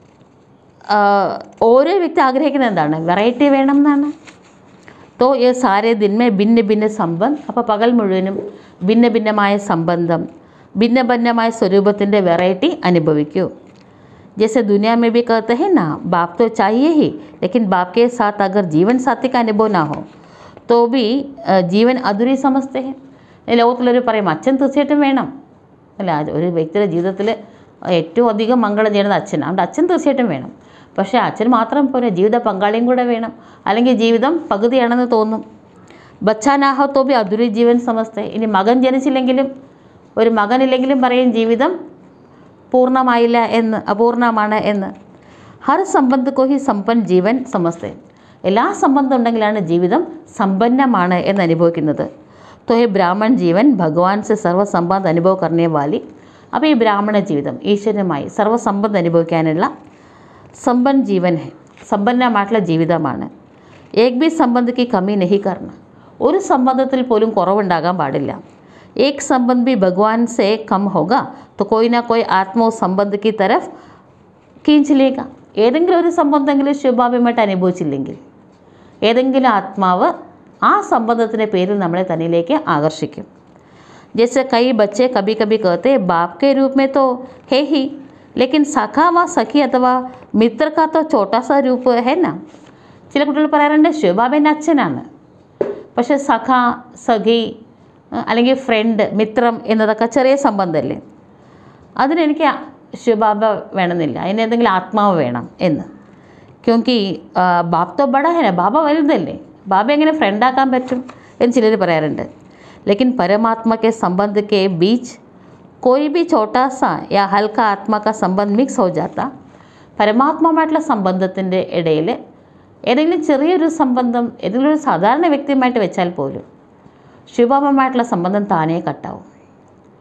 ആ, ഓരോ വ്യക്തി ആഗ്രഹിക്കുന്നത് എന്താണ് വെറൈറ്റി വേണം എന്നാണ് തോ ഈ സാരേ ദിന്മേ ഭിന്ന ഭിന്ന സംബന്ധം അപ്പോൾ പകൽ മുഴുവനും ഭിന്ന ഭിന്നമായ സംബന്ധം ഭിന്ന ഭിന്നമായ സ്വരൂപത്തിൻ്റെ വെറൈറ്റി അനുഭവിക്കൂ जैसे दुनिया में भी कहते हैं ना बाप तो चाहिए ही लेकिन बाप के साथ अगर जीवन साथी का अनुभव ना हो तो भी अ, जीवन अधूरी समझते हैं ഈ ലോകത്തിലൊരു പറയും അച്ഛൻ തീർച്ചയായിട്ടും വേണം അല്ല അത് ഒരു വ്യക്തിയുടെ ജീവിതത്തിൽ ഏറ്റവും അധികം മംഗളം ചെയ്യുന്നത് അച്ഛനാണ് അതുകൊണ്ട് അച്ഛൻ തീർച്ചയായിട്ടും വേണം പക്ഷേ അച്ഛൻ മാത്രം പോരാ ജീവിത പങ്കാളിയും കൂടെ വേണം അല്ലെങ്കിൽ ജീവിതം പകുതിയാണെന്ന് തോന്നും ബച്ചാനാഹത്തോ ബി അധുരി ജീവൻ സമസ്ത ഇനി മകൻ ജനിച്ചില്ലെങ്കിലും ഒരു മകനില്ലെങ്കിലും പറയും ജീവിതം പൂർണ്ണമായില്ല എന്ന് അപൂർണമാണ് എന്ന് ഹർ സംബന്ധ കോ ഹി സമ്പൻ ജീവൻ സമസ്ത എല്ലാ സംബന്ധം ഉണ്ടെങ്കിലാണ് ജീവിതം സമ്പന്നമാണ് എന്ന് അനുഭവിക്കുന്നത് तो ये ब्राह्मण जीवन भगवान से സർവ്വസമ്പത്ത് അനുഭവ കർണേ വാലി അപ്പോൾ ഈ ബ്രാഹ്മണ ജീവിതം ഈശ്വരനുമായി സർവ്വസമ്പത്ത് അനുഭവിക്കാനുള്ള സമ്പൻ ജീവൻ ഹെ സമ്പന്നമായിട്ടുള്ള ജീവിതമാണ് ഏക് ബി സംബന്ധക്ക് കമ്മി നഹി കർണ ഒരു സംബന്ധത്തിൽ പോലും കുറവുണ്ടാകാൻ പാടില്ല एक संबंध भी भगवान से कम होगा तो कोई ना कोई आत्मा उस संबंध की तरफ खींच लेगा ഏതെങ്കിലും ഒരു സംബന്ധമെങ്കിലും ശുഭാപ്യമായിട്ട് അനുഭവിച്ചില്ലെങ്കിൽ ഏതെങ്കിലും ആത്മാവ് ആ സംബന്ധത്തിൻ്റെ പേരിൽ നമ്മളെ തന്നിലേക്ക് ആകർഷിക്കും जैसे कई बच्चे कभी कभी कहते हैं बाप के रूप में तो है ही लेकिन सखा व सखी अथवा मित्र का तो छोटा सा रूप है ना ചില കുട്ടികൾ പറയാറുണ്ട് ശിവബാബൻ്റെ അച്ഛനാണ് പക്ഷേ സഖ സഖി അഹ് അല്ലെങ്കിൽ ഫ്രണ്ട് മിത്രം എന്നതൊക്കെ ചെറിയ സംബന്ധമല്ലേ അതിനെനിക്ക് ശിവബാബ വേണമെന്നില്ല അതിന് എന്തെങ്കിലും ആത്മാവ് വേണം എന്ന് ക്യോങ്കി ബാബ് തോ ബഡ ഹെ ബാബ വലുതല്ലേ ബാബ എങ്ങനെ ഫ്രണ്ടാക്കാൻ പറ്റും എന്ന് ചിലർ പറയാറുണ്ട് ലേക്കിൻ പരമാത്മ के संबंध के बीच कोई भी छोटा सा या हल्का आत्मा का संबंध मिक्स हो जाता പരമാത്മമായിട്ടുള്ള സംബന്ധത്തിൻ്റെ ഇടയിൽ ഏതെങ്കിലും ചെറിയൊരു സംബന്ധം ഏതെങ്കിലും ഒരു സാധാരണ വ്യക്തിയുമായിട്ട് വെച്ചാൽ പോലും ശിവബാബമായിട്ടുള്ള സംബന്ധം താനേ കട്ടാവും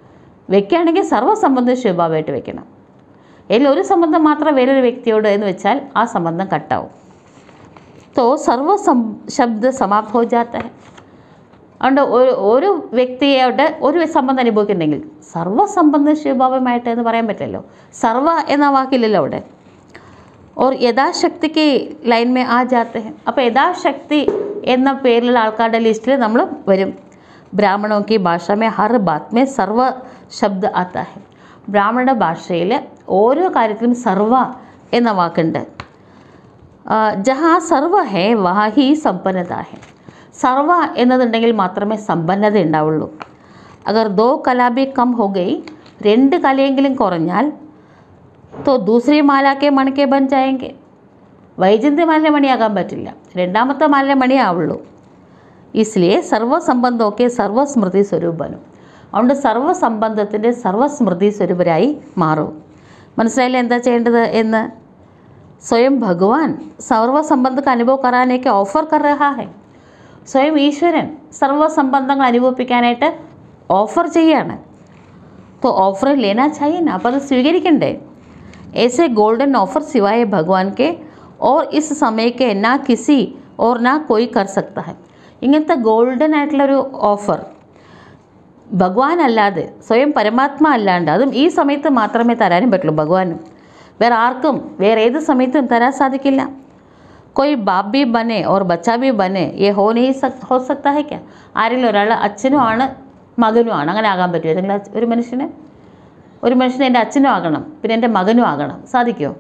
വെക്കുകയാണെങ്കിൽ സർവ്വസംബന്ധം ശിവഭാവമായിട്ട് വെക്കണം അതിൽ ഒരു സംബന്ധം മാത്രം വേറൊരു വ്യക്തിയോട് എന്ന് വെച്ചാൽ ആ സംബന്ധം കട്ടാവും तो സർവ ശബ്ദ സമാപ്ത ഹോ ജാത്ത ഹെ അതുകൊണ്ട് ഒരു ഒരു വ്യക്തിയോട് ഒരു സംബന്ധം അനുഭവിക്കുന്നുണ്ടെങ്കിൽ സർവ്വസംബന്ധ ശിവഭാവമായിട്ട് എന്ന് പറയാൻ പറ്റില്ലല്ലോ സർവ എന്ന വാക്കില്ലല്ലോ അവിടെ और യഥാശക്തിക്ക് ലൈൻ മേ ആ ജാത്തെ ഹെ അപ്പോൾ യഥാശക്തി എന്ന പേരിലുള്ള ആൾക്കാരുടെ ലിസ്റ്റിൽ നമ്മൾ വരും ബ്രാഹ്മണോ की ഭാഷ में हर बात में സർവ ശബ്ദ आता है ബ്രാഹ്മണ ഭാഷയിൽ ഓരോ കാര്യത്തിലും സർവ എന്ന വാക്കുണ്ട് ആ, ജഹാ സർവ ഹേ വഹാ ഹി സമ്പന്നത ഹേ സർവ എന്നതുണ്ടെങ്കിൽ മാത്രമേ സമ്പന്നത ഉണ്ടാവുള്ളൂ അഗർ ദോ കലാബി കം ഹോ ഗയി രണ്ട് കലയെങ്കിലും കുറഞ്ഞാൽ तो दूसरी माला के मण के बन जाएंगे വൈജന്ത്യമാലിൻ്റെ മണിയാകാൻ പറ്റില്ല രണ്ടാമത്തെ മാലിൻ്റെ മണിയാവുള്ളൂ ഇസ്ലിയെ സർവ്വസംബന്ധമൊക്കെ സർവസ്മൃതി സ്വരൂപനും അതുകൊണ്ട് സർവ്വസംബന്ധത്തിൻ്റെ സർവസ്മൃതി സ്വരൂപരായി മാറും മനസ്സിലായില്ലേ എന്താ ചെയ്യേണ്ടത് എന്ന് സ്വയം ഭഗവാൻ സർവ്വസംബന്ധക്ക് അനുഭവം കറാനേക്ക് ഓഫർ കർ രഹാ ഹെ സ്വയം ഈശ്വരൻ സർവ്വസംബന്ധങ്ങൾ അനുഭവിപ്പിക്കാനായിട്ട് ഓഫർ ചെയ്യാണ് तो ऑफर लेना चाहिए ना അപ്പോൾ അത് സ്വീകരിക്കണ്ടേ ऐसे गोल्डन ऑफर सिवाय भगवान के और इस समय के ना किसी और ना कोई कर सकता है ഇങ്ങനത്തെ ഗോൾഡൻ ആയിട്ടുള്ളൊരു ഓഫർ ഭഗവാൻ അല്ലാതെ സ്വയം പരമാത്മ അല്ലാണ്ട് അതും ഈ സമയത്ത് മാത്രമേ തരാനും പറ്റുള്ളൂ ഭഗവാനും വേറെ ആർക്കും വേറെ ഏത് സമയത്തും തരാൻ സാധിക്കില്ല കൊയ് ബാബ് ബി ബനെ ഓർ ബച്ച ബി ബനെ ये हो नहीं सक हो सकता है क्या ആരെങ്കിലും ഒരാൾ അച്ഛനും ആണ് മകനും ആണ് അങ്ങനെ ആകാൻ പറ്റുമോ ഏതെങ്കിലും അച്ഛ- ഒരു മനുഷ്യന് ഒരു മനുഷ്യന് എൻ്റെ അച്ഛനും ആകണം പിന്നെ എൻ്റെ മകനും ആകണം സാധിക്കുമോ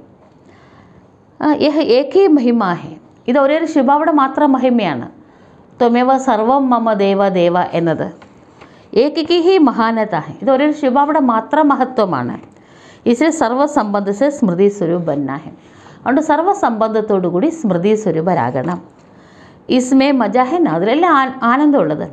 ആ, യഹ് ഏക് ഹി മഹിമ ഹെ ഇത് ഒരേ ഒരു ശിവയുടെ മാത്രം മഹിമയാണ് ത്വമേവ സർവം മമ ദേവ ദേവ എന്നത് ഏകി ഹി മഹാനത ഹെ ഇത് ഒരേ ഒരു ശിവയുടെ മാത്രം മഹത്വമാണ് ഇതിൽ സർവസംബന്ധിച്ച് സ്മൃതി സ്വരൂപ് ബന്ന ഹെ അതുകൊണ്ട് സർവസംബന്ധത്തോടു കൂടി സ്മൃതി സ്വരൂപരാകണം ഇസ്മേ മജ ഹെ ന അതിലെല്ലാം ആ- ആനന്ദമുള്ളത്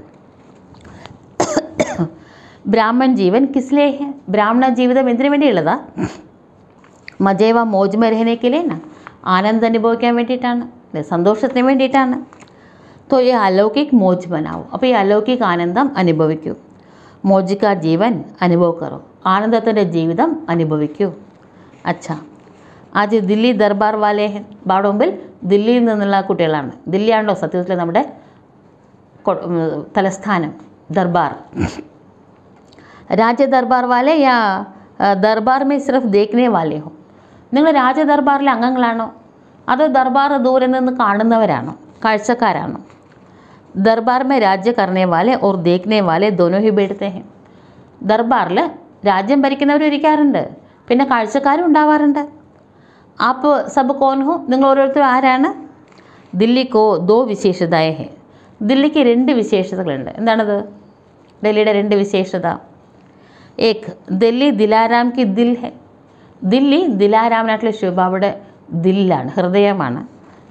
ബ്രാഹ്മൺ ജീവൻ കിസ്ലേ ഹെ ബ്രാഹ്മണ ജീവിതം എന്തിനു വേണ്ടിയുള്ളതാ മജേവ മോജ് മെരഹനേക്കില്ലേന ആനന്ദം അനുഭവിക്കാൻ വേണ്ടിയിട്ടാണ് അല്ലേ? സന്തോഷത്തിന് വേണ്ടിയിട്ടാണ് तो ये अलौकिक മോജ് ബനാവും അപ്പോൾ ഈ അലൗകിക ആനന്ദം അനുഭവിക്കൂ മോജിക്ക ജീവൻ അനുഭവ കറോ ആനന്ദത്തിൻ്റെ ജീവിതം അനുഭവിക്കൂ അച്ഛാ ആജ് ദില്ലി ദർബാർ വാലേ ഹെ ബാടെ മുമ്പിൽ ദില്ലിയിൽ നിന്നുള്ള കുട്ടികളാണ് ദില്ലിയാണല്ലോ സത്യത്തിൽ നമ്മുടെ കൊ- ഉം, തലസ്ഥാനം ദർബാർ രാജ ദർബാർ വാലെ യാ ആ, ദർബാർ മേ സിർഫ് ദേഖ്നെ വാലെ ഹോ നിങ്ങൾ രാജ ദർബാറിലെ അംഗങ്ങളാണോ അതോ ദർബാർ ദൂരെ നിന്ന് കാണുന്നവരാണോ കാഴ്ചക്കാരാണോ ദർബാർ മേ രാജ്യ കർണേ വാലെ ഓർ ദേഖ്നെ വാലെ ദോനോ ഹി ബേഡത്തെ ഹെ ദർബാറിൽ രാജ്യം ഭരിക്കുന്നവരും ഇരിക്കാറുണ്ട് പിന്നെ കാഴ്ചക്കാരും ഉണ്ടാവാറുണ്ട് ആപ്പ് സബ് കോൻ ഹോ നിങ്ങൾ ഓരോരുത്തരും ആരാണ് ദില്ലിക്കോ ദോ വിശേഷതായ ഹെ ദില്ലിക്ക് രണ്ട് വിശേഷതകളുണ്ട് എന്താണത് ഡൽഹിയുടെ രണ്ട് വിശേഷത ഏക് ദില്ലി ദിലാരാം കി ദിൽ ഹെ ദില്ലി ദിലാരാമനായിട്ടുള്ള ശിവബാബയുടെ ദില്ലാണ് ഹൃദയമാണ്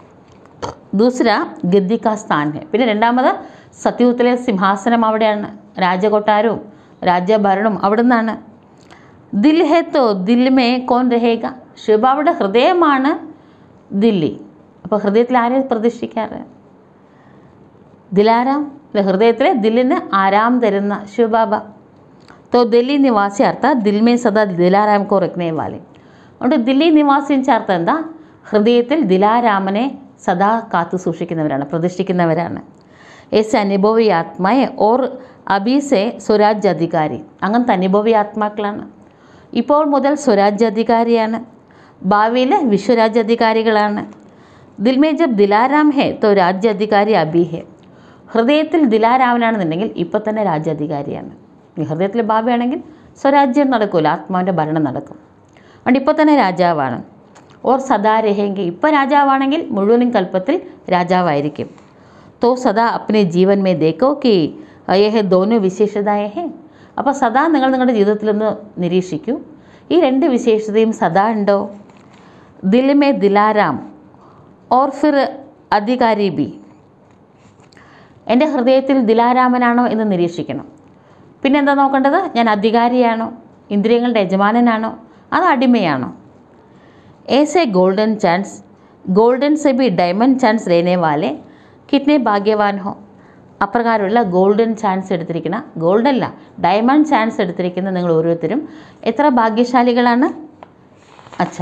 ദൂസര ഗദ്ദി കാ സ്ഥാൻ ഹെ പിന്നെ രണ്ടാമത് സത്യയുഗത്തിലെ സിംഹാസനം അവിടെയാണ് രാജകൊട്ടാരവും രാജ്യഭരണവും അവിടെ നിന്നാണ് ദിൽ ഹെ തോ ദിൽ മേ കോൻ രഹേഗ ശിവബാബയുടെ ഹൃദയമാണ് ദില്ലി അപ്പോൾ ഹൃദയത്തിൽ ആരെ പ്രതിഷ്ഠിക്കാറ് ദിലാരാം അല്ലെ ഹൃദയത്തിലെ ദില്ലിന് ആരാം തരുന്ന ശിവബാബ तो दिल्ली निवासी अर्थात दिल में सदा दिलाराम को रखने वाले അതുകൊണ്ട് ദില്ലി നിവാസി എന്ന് ചേർത്ത് എന്താ ഹൃദയത്തിൽ ദിലാരാമനെ സദാ കാത്തു സൂക്ഷിക്കുന്നവരാണ് പ്രതിഷ്ഠിക്കുന്നവരാണ് ऐसे അനുഭവി ആത്മായെ ഓർ അബീസെ സ്വരാജ്യ അധികാരി അങ്ങനത്തെ അനുഭവി ആത്മാക്കളാണ് ഇപ്പോൾ മുതൽ സ്വരാജ്യ അധികാരിയാണ് ഭാവിയിൽ വിശ്വരാജ്യ അധികാരികളാണ് ദിൽമേ ജബ് ദിലാരാം ഹെ തോ രാജ്യ അധികാരി അബി ഹെ ഹൃദയത്തിൽ ദിലാരാമനാണെന്നുണ്ടെങ്കിൽ ഇപ്പോൾ തന്നെ രാജ്യാധികാരിയാണ് ഈ ഹൃദയത്തിൽ ഭാവിയാണെങ്കിൽ സ്വരാജ്യം നടക്കില്ല ആത്മാവിൻ്റെ ഭരണം നടക്കും അതുകൊണ്ട് ഇപ്പോൾ തന്നെ രാജാവാണ് ഓർ സദാ രഹെങ്കിൽ ഇപ്പോൾ രാജാവാണെങ്കിൽ മുഴുവനും കൽപ്പത്തിൽ രാജാവായിരിക്കും തോ സദാ അപ്നെ ജീവൻ മേ ദേക്കോ കി യഹ ദോനോ വിശേഷതായ ഹേ അപ്പോൾ സദാ നിങ്ങൾ നിങ്ങളുടെ ജീവിതത്തിലൊന്ന് നിരീക്ഷിക്കൂ ഈ രണ്ട് വിശേഷതയും സദാ ഉണ്ടോ ദിൽ മേ ദിലാരാം ഓർ ഫിർ അധികാരി ബി എൻ്റെ ഹൃദയത്തിൽ ദിലാരാമനാണോ എന്ന് നിരീക്ഷിക്കണം പിന്നെ എന്താ നോക്കേണ്ടത് ഞാൻ അധികാരിയാണോ ഇന്ദ്രിയങ്ങളുടെ യജമാനനാണോ അത് അടിമയാണോ ऐसे गोल्डन चांस गोल्डन से भी डायमंड चांस रहने वाले कितने भाग्यवान हो അപ്രകാരമുള്ള ഗോൾഡൻ ചാൻസ് എടുത്തിരിക്കുന്ന ഗോൾഡൻ അല്ല ഡയമണ്ട് ചാൻസ് എടുത്തിരിക്കുന്ന നിങ്ങൾ ഓരോരുത്തരും എത്ര ഭാഗ്യശാലികളാണ് അച്ഛാ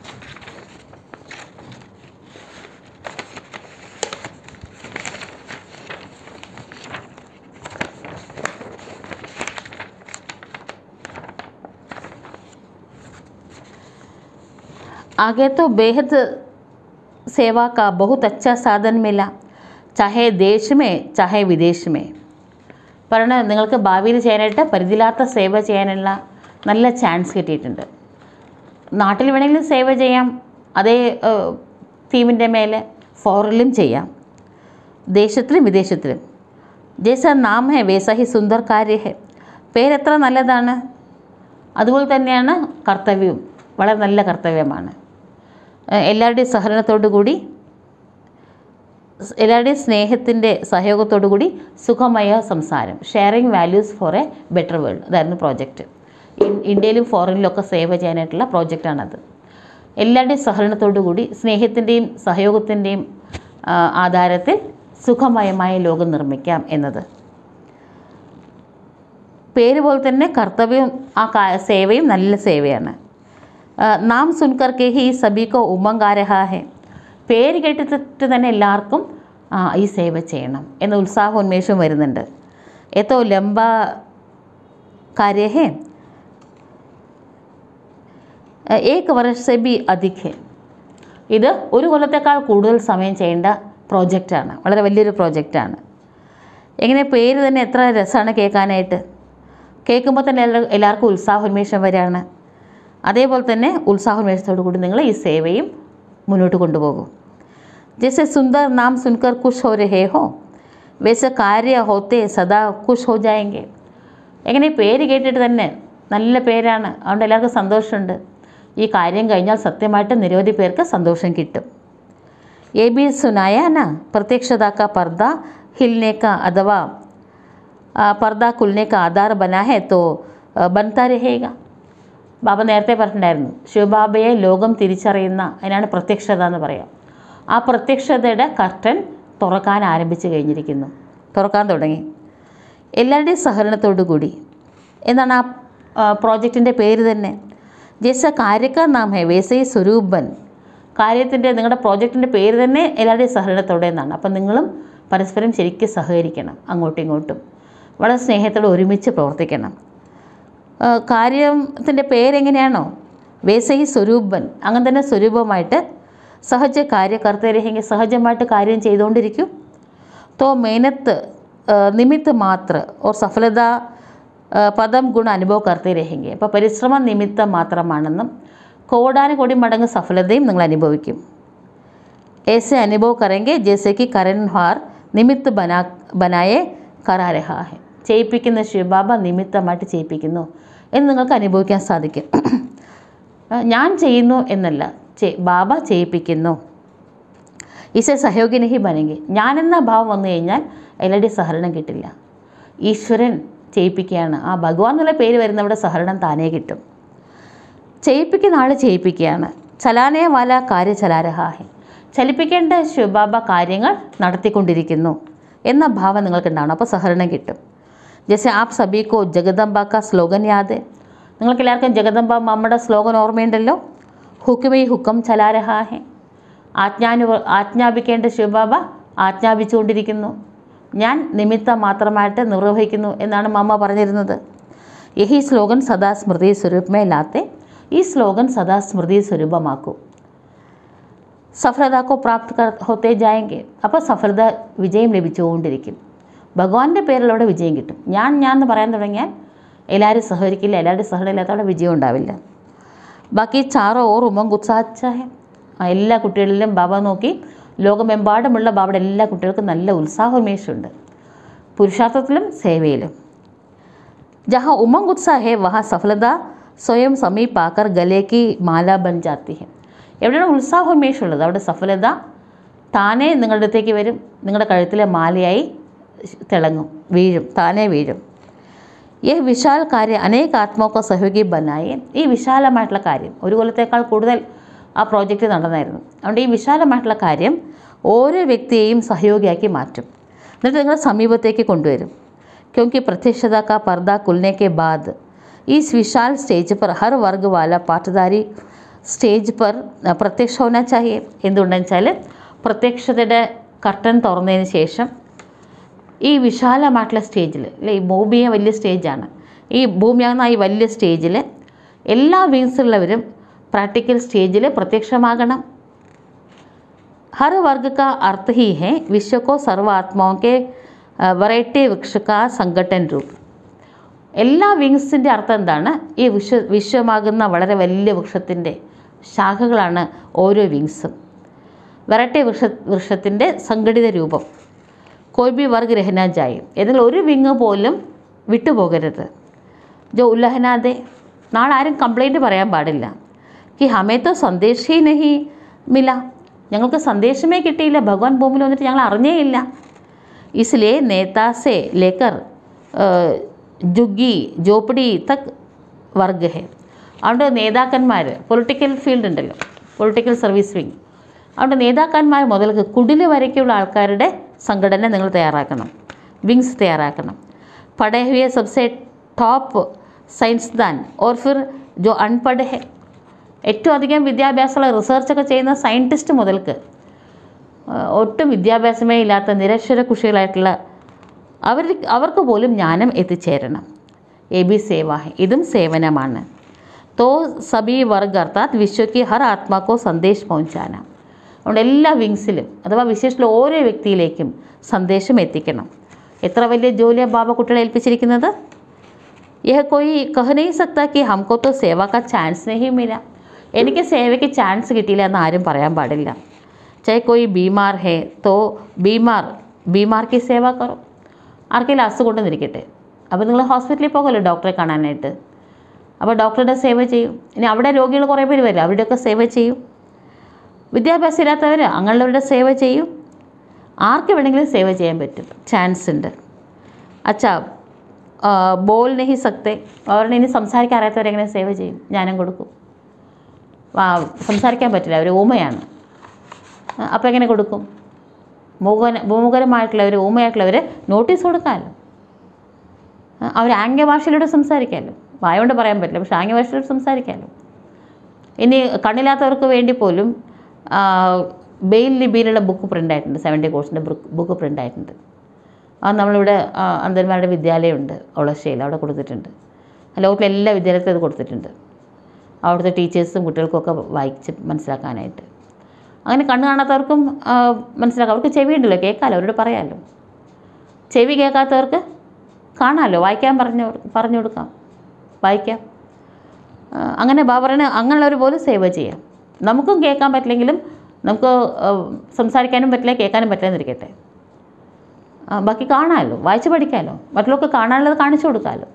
आगे तो बेहद सेवा का बहुत अच्छा साधन मिला चाहे देश में चाहे विदेश में പറഞ്ഞ നിങ്ങൾക്ക് ഭാവിയിൽ ചെയ്യാനായിട്ട് പരിധിയില്ലാത്ത സേവ ചെയ്യാനുള്ള നല്ല ചാൻസ് കിട്ടിയിട്ടുണ്ട് നാട്ടിൽ വേണമെങ്കിലും സേവ ചെയ്യാം അതേ തീമിൻ്റെ മേലെ ഫോറിലും ചെയ്യാം ദേശത്തിലും വിദേശത്തിലും ജേസ നാം ഹെ വേസ ഹി സുന്ദർ കാര്യ ഹെ പേരെത്ര നല്ലതാണ് അതുപോലെ തന്നെയാണ് കർത്തവ്യവും വളരെ നല്ല കർത്തവ്യമാണ് ഏഹ് എല്ലാവരുടെയും സഹകരണത്തോടു കൂടി സ് എല്ലാവരുടെയും സ്നേഹത്തിൻ്റെ സഹയോഗത്തോടു കൂടി സുഖമയ സംസാരം sharing values for a better world അതായിരുന്നു പ്രോജക്റ്റ് ഇന്ത്യയിലും ഫോറിനിലൊക്കെ സേവ ചെയ്യാനായിട്ടുള്ള പ്രോജക്റ്റാണത് എല്ലാവരുടെയും സഹകരണത്തോടു കൂടി സ്നേഹത്തിൻ്റെയും സഹയോഗത്തിൻ്റെയും ആ, ആധാരത്തിൽ സുഖമയമായ ലോകം നിർമ്മിക്കാം എന്നത് പേര് പോലെ തന്നെ കർത്തവ്യവും ആ കാ- സേവയും നല്ല സേവയാണ് ആ, നാം സുൻകർക്ക് ഹി സബിക്കോ ഉമ്മങ്കാരഹ ഹെ പേര് കേട്ടിട്ട് തന്നെ എല്ലാവർക്കും ആ, ഈ സേവ ചെയ്യണം എന്ന ഉത്സാഹോന്മേഷവും വരുന്നുണ്ട് എത്തോ ലംബ കാര്യ ഹെ ഏക് വർഷ സെ ബി അധിക് ഹെ ഇത് ഒരു കൊല്ലത്തേക്കാൾ കൂടുതൽ സമയം ചെയ്യേണ്ട പ്രോജക്റ്റാണ് വളരെ വലിയൊരു പ്രോജക്റ്റാണ് എങ്ങനെ പേര് തന്നെ എത്ര രസമാണ് കേൾക്കാനായിട്ട് കേൾക്കുമ്പോൾ തന്നെ എല്ലാ എല്ലാവർക്കും ഉത്സാഹോന്മേഷം വരികയാണ് അതേപോലെ തന്നെ ഉത്സാഹോന്മേഷത്തോടു കൂടി നിങ്ങൾ ഈ സേവയും മുന്നോട്ട് കൊണ്ടുപോകും ജैसे सुंदर नाम सुनकर खुश हो रहे हो वैसे कार्य होते सदा खुश हो जाएंगे എങ്ങനെ ഈ പേര് കേട്ടിട്ട് തന്നെ നല്ല പേരാണ് അതുകൊണ്ട് എല്ലാവർക്കും സന്തോഷമുണ്ട് ഈ കാര്യം കഴിഞ്ഞാൽ സത്യമായിട്ട് നിരവധി പേർക്ക് സന്തോഷം കിട്ടും ये भी सुनाया ना प्रत्यक्षता का पर्दा हिलने का अथवा आ, पर्दा खुलने का आधार बना है तो आ, बनता रहेगा ബാബ നേരത്തെ പറഞ്ഞിട്ടുണ്ടായിരുന്നു ശിവബാബയെ ലോകം തിരിച്ചറിയുന്ന അതിനാണ് പ്രത്യക്ഷത എന്ന് പറയാം ആ പ്രത്യക്ഷതയുടെ കർട്ടൻ തുറക്കാൻ ആരംഭിച്ചു കഴിഞ്ഞിരിക്കുന്നു തുറക്കാൻ തുടങ്ങി എല്ലാവരുടെയും സഹകരണത്തോടു കൂടി എന്നാണ് ആ പ്രോജക്റ്റിൻ്റെ പേര് തന്നെ ജെസ കാര്യക്ക നാം ഹെ വേസൈ സ്വരൂപൻ കാര്യത്തിൻ്റെ നിങ്ങളുടെ പ്രോജക്റ്റിൻ്റെ പേര് തന്നെ എല്ലാവരുടെയും സഹകരണത്തോടെ എന്നാണ് അപ്പം നിങ്ങളും പരസ്പരം ശരിക്കും സഹകരിക്കണം അങ്ങോട്ടും ഇങ്ങോട്ടും വളരെ സ്നേഹത്തോടെ ഒരുമിച്ച് പ്രവർത്തിക്കണം ആ, കാര്യത്തിൻ്റെ പേരെങ്ങനെയാണോ വേസൈ സ്വരൂപൻ അങ്ങനെ തന്നെ സ്വരൂപമായിട്ട് സഹജ കാര്യകർത്തരഹിങ്കിൽ സഹജമായിട്ട് കാര്യം ചെയ്തുകൊണ്ടിരിക്കും തോ മേനത്ത് ആ, നിമിത്ത് മാത്ര ഓർ സഫലത ആ, പദം ഗുണ അനുഭവ കർത്തരഹിങ്കിൽ അപ്പോൾ പരിശ്രമം നിമിത്തം മാത്രമാണെന്നും കോടാനുകോടി മടങ്ങ് സഫലതയും നിങ്ങൾ അനുഭവിക്കും ऐसे अनुभव करेंगे जैसे कि करणहार നിമിത്ത് ബനാ ബനായെ കറാരഹ ഹെ ചെയ്യിപ്പിക്കുന്ന ശിവബാബ നിമിത്തമായിട്ട് ചെയ്യിപ്പിക്കുന്നു എന്ന് നിങ്ങൾക്ക് അനുഭവിക്കാൻ സാധിക്കും ആ, ഞാൻ ചെയ്യുന്നു എന്നല്ല ചെ- ബാബ ചെയ്യിപ്പിക്കുന്നു ഈശ്വര സഹയോഗിനി ഹി ബനെങ്കിൽ ഞാനെന്ന ഭാവം വന്നു കഴിഞ്ഞാൽ എല്ലാവരുടെയും സഹകരണം കിട്ടില്ല ഈശ്വരൻ ചെയ്യിപ്പിക്കുകയാണ് ആ ഭഗവാൻ എന്നുള്ള പേര് വരുന്നവിടെ സഹകരണം താനേ കിട്ടും ചെയ്യിപ്പിക്കുന്ന ആൾ ചെയ്യിപ്പിക്കുകയാണ് ചലാനയ വാല കാര്യ ചലാരഹാഹി ചലിപ്പിക്കേണ്ട ശിവബാബ കാര്യങ്ങൾ നടത്തിക്കൊണ്ടിരിക്കുന്നു എന്ന ഭാവം നിങ്ങൾക്കുണ്ടാവണം അപ്പോൾ സഹകരണം കിട്ടും ജैसे आप सभी को ജഗദംബ का സ്ലോഗൻ യാദ് നിങ്ങൾക്ക് എല്ലാവർക്കും ജഗദംബ അമ്മയുടെ സ്ലോഗൻ ഓർമ്മയുണ്ടല്ലോ ഹുക്കുമേ ഹുക്കം ചലാരഹാഹെ ആജ്ഞാനു ആജ്ഞാപിക്കേണ്ട ശിവബാബ ആജ്ഞാപിച്ചുകൊണ്ടിരിക്കുന്നു ഞാൻ നിമിത്തം മാത്രമായിട്ട് നിർവഹിക്കുന്നു എന്നാണ് മമ്മ പറഞ്ഞിരുന്നത് യഹി സ്ലോഗൻ സദാ സ്മൃതി സ്വരൂപമേ ലാത്തെ ഈ സ്ലോഗൻ സദാ സ്മൃതി സ്വരൂപമാക്കൂ സഫലതക്കോ പ്രാപ്ത് കർ ഹോത്തേ ജായെങ്കിൽ അപ്പോൾ സഫലത വിജയം ലഭിച്ചുകൊണ്ടിരിക്കും ഭഗവാന്റെ പേരിലൂടെ വിജയം കിട്ടും ഞാൻ ഞാൻ എന്ന് പറയാൻ തുടങ്ങിയാൽ എല്ലാവരും സഹകരിക്കില്ല എല്ലാവരുടെയും സഹകരണം ഇല്ലാത്തവിടെ വിജയം ഉണ്ടാവില്ല ബാക്കി ചാറോ ഓർ ഉമങ് ഉത്സാഹിച്ചാഹെ എല്ലാ കുട്ടികളിലും ബാബ നോക്കി ലോകമെമ്പാടുമുള്ള ബാബയുടെ എല്ലാ കുട്ടികൾക്കും നല്ല ഉത്സാഹോന്മേഷമുണ്ട് പുരുഷാർത്ഥത്തിലും സേവയിലും जहाँ उमंग उत्साह है वहाँ सफलता സ്വയം സമീപാക്കർ ഗലേക്ക് മാല ബൻ ജാത്തി ഹെ എവിടെയാണ് ഉത്സാഹോന്മേഷമുള്ളത് അവിടെ സഫലത താനേ നിങ്ങളുടെ അടുത്തേക്ക് വരും നിങ്ങളുടെ കഴുത്തിലെ മാലയായി തിളങ്ങും വീഴും താനേ വീഴും ഈ വിശാൽ കാര്യം അനേക ആത്മാക്ക സഹയോഗി ബനായി ഈ വിശാലമായിട്ടുള്ള കാര്യം ഒരു കൊല്ലത്തേക്കാൾ കൂടുതൽ ആ പ്രോജക്റ്റ് നടന്നായിരുന്നു അതുകൊണ്ട് ഈ വിശാലമായിട്ടുള്ള കാര്യം ഓരോ വ്യക്തിയെയും സഹയോഗിയാക്കി മാറ്റും എന്നിട്ട് നിങ്ങളുടെ സമീപത്തേക്ക് കൊണ്ടുവരും क्योंकि प्रत्यक्षता का पर्दा खुलने के बाद इस विशाल स्टेज पर हर वर्ग वाला पाठधारी സ്റ്റേജ് പർ പ്രത്യക്ഷ ഹോന ചാഹിയെ എന്തുകൊണ്ടെന്ന് വെച്ചാൽ പ്രത്യക്ഷതയുടെ കർട്ടൻ തുറന്നതിന് ശേഷം ഈ വിശാലമായിട്ടുള്ള സ്റ്റേജിൽ അല്ലെ ഈ ഭൂമിയെ വലിയ സ്റ്റേജാണ് ഈ ഭൂമിയാകുന്ന ഈ വലിയ സ്റ്റേജിൽ എല്ലാ വിങ്സിലുള്ളവരും പ്രാക്ടിക്കൽ സ്റ്റേജിൽ പ്രത്യക്ഷമാകണം हर वर्ग का अर्थ ही है विश्व को सर्व आत्माओं के വെറൈറ്റി വൃക്ഷ കാ സംഘട്ടൻ രൂപ് എല്ലാ വിങ്സിൻ്റെ അർത്ഥം എന്താണ് ഈ വിശ്വ വിശ്വമാകുന്ന വളരെ വലിയ വൃക്ഷത്തിൻ്റെ ശാഖകളാണ് ഓരോ വിങ്സും വെറൈറ്റി വൃക്ഷ വൃക്ഷത്തിൻ്റെ സംഘടിത രൂപം കോയി ബി വർഗ് രഹന ജായും ഏതെങ്കിലും ഒരു വിങ് പോലും വിട്ടുപോകരുത് ജോ ഉല്ലഹനാദെ നാളെ ആരും കംപ്ലൈൻറ്റ് പറയാൻ പാടില്ല കി ഹമേ തോ സന്ദേശേ നഹി മില ഞങ്ങൾക്ക് സന്ദേശമേ കിട്ടിയില്ല ഭഗവാൻ ഭൂമിയിൽ വന്നിട്ട് ഞങ്ങൾ അറിഞ്ഞേ ഇല്ല इसलिए नेता से लेकर अ, जुग्गी ജോപ്പടി തക് വർഗ് ഹെ അതുകൊണ്ട് നേതാക്കന്മാർ പൊളിറ്റിക്കൽ ഫീൽഡ് ഉണ്ടല്ലോ പൊളിറ്റിക്കൽ സർവീസ് വിങ് അതുകൊണ്ട് നേതാക്കന്മാർ മുതൽ കുടിൽ വരയ്ക്കുള്ള ആൾക്കാരുടെ സംഘടന നിങ്ങൾ തയ്യാറാക്കണം വിങ്സ് തയ്യാറാക്കണം പടേ ഹുയെ സബ്സെ ടോപ്പ് സയൻസ്ദാൻ ഓർ ഫിർ ജോ അൺപഡ് ഹെ ഏറ്റവും അധികം വിദ്യാഭ്യാസമുള്ള റിസർച്ചൊക്കെ ചെയ്യുന്ന സയൻറ്റിസ്റ്റ് മുതൽക്ക് ആ, ഒട്ടും വിദ്യാഭ്യാസമേ ഇല്ലാത്ത നിരക്ഷര കുഷികളായിട്ടുള്ള അവർ അവർക്ക് പോലും ജ്ഞാനം എത്തിച്ചേരണം എ ബി സേവ ഹെ ഇതും സേവനമാണ് തോ സബി വർഗ് അർത്ഥാത് വിശ്വയ്ക്ക് ഹർ ആത്മാക്കോ സന്ദേശ് പਹੁഞ്ചാന അതുകൊണ്ട് എല്ലാ വിങ്സിലും അഥവാ വിശേഷിച്ചുള്ള ഓരോ വ്യക്തിയിലേക്കും സന്ദേശം എത്തിക്കണം എത്ര വലിയ ജോലിയാണ് ബാബ കുട്ടികളെ ഏൽപ്പിച്ചിരിക്കുന്നത് यह कोई कह नहीं सकता कि हमको तो सेवा का चांस नहीं मिला എനിക്ക് സേവയ്ക്ക് ചാൻസ് കിട്ടിയില്ല എന്ന് ആരും പറയാൻ പാടില്ല ചാഹെ കോയി ബീമാർ ഹേ തോ ബീമാർ ബീമാർക്ക് സേവ കറോ ആർക്കെങ്കിലും അസുഖം ഉണ്ടെന്നിരിക്കട്ടെ അപ്പോൾ നിങ്ങൾ ഹോസ്പിറ്റലിൽ പോകുമല്ലോ ഡോക്ടറെ കാണാനായിട്ട് അപ്പോൾ ഡോക്ടറുടെ സേവ ചെയ്യും ഇനി അവിടെ രോഗികൾ കുറേ പേര് വരും അവരുടെയൊക്കെ സേവ ചെയ്യും വിദ്യാഭ്യാസം ഇല്ലാത്തവർ അങ്ങനെയുള്ളവരുടെ സേവ ചെയ്യും ആർക്ക് വേണമെങ്കിലും സേവ ചെയ്യാൻ പറ്റും ചാൻസ് ഉണ്ട് അച്ഛാ ആ, ബോൾ നെഹി സക്തെ അവരുടെ ഇനി സംസാരിക്കാൻ അറിയാത്തവരെങ്ങനെ സേവ ചെയ്യും ജ്ഞാനം കൊടുക്കും ആ, സംസാരിക്കാൻ പറ്റില്ല അവർ ഊമയാണ് അപ്പോൾ എങ്ങനെ കൊടുക്കും മൂകന ഭൂമുഖരമായിട്ടുള്ളവർ ഊമയായിട്ടുള്ളവർ നോട്ടീസ് കൊടുക്കാമല്ലോ അവർ ആംഗ്യഭാഷയിലൂടെ സംസാരിക്കാമല്ലോ വായ കൊണ്ട് പറയാൻ പറ്റില്ല പക്ഷേ ആംഗ്യഭാഷയിലൂടെ സംസാരിക്കാമല്ലോ ഇനി കണ്ണില്ലാത്തവർക്ക് വേണ്ടി പോലും ആ, ബെയിൽ ലിപിയിലുള്ള ബുക്ക് പ്രിൻ്റ് ആയിട്ടുണ്ട് സെവൻറ്റി കോഴ്സിൻ്റെ ബുക്ക് പ്രിൻ്റ് ആയിട്ടുണ്ട് അത് നമ്മളിവിടെ ആ, അന്ധന്മാരുടെ വിദ്യാലയമുണ്ട് ഒളശ്ശേയിൽ അവിടെ കൊടുത്തിട്ടുണ്ട് ലോകത്തിലെ എല്ലാ വിദ്യാലയത്തിലും അത് കൊടുത്തിട്ടുണ്ട് അവിടുത്തെ ടീച്ചേഴ്സും കുട്ടികൾക്കൊക്കെ വായിച്ച് മനസ്സിലാക്കാനായിട്ട് അങ്ങനെ കണ്ണ് കാണാത്തവർക്കും ആ, മനസ്സിലാക്കാം അവർക്ക് ചെവി ഉണ്ടല്ലോ കേൾക്കാമല്ലോ അവരോട് പറയാമല്ലോ ചെവി കേൾക്കാത്തവർക്ക് കാണാമല്ലോ വായിക്കാൻ പറഞ്ഞു പറഞ്ഞു കൊടുക്കാം വായിക്കാം ആ, അങ്ങനെ ബാബറിന് അങ്ങനെയുള്ളവർ പോലും സേവ ചെയ്യാം നമുക്കും കേൾക്കാൻ പറ്റില്ലെങ്കിലും നമുക്ക് ആ, സംസാരിക്കാനും പറ്റില്ല കേൾക്കാനും പറ്റില്ല എന്നിരിക്കട്ടെ ആ, ബാക്കി കാണാമല്ലോ വായിച്ച് പഠിക്കാമല്ലോ മറ്റുള്ളവർക്ക് കാണാനുള്ളത് കാണിച്ചു കൊടുക്കാമല്ലോ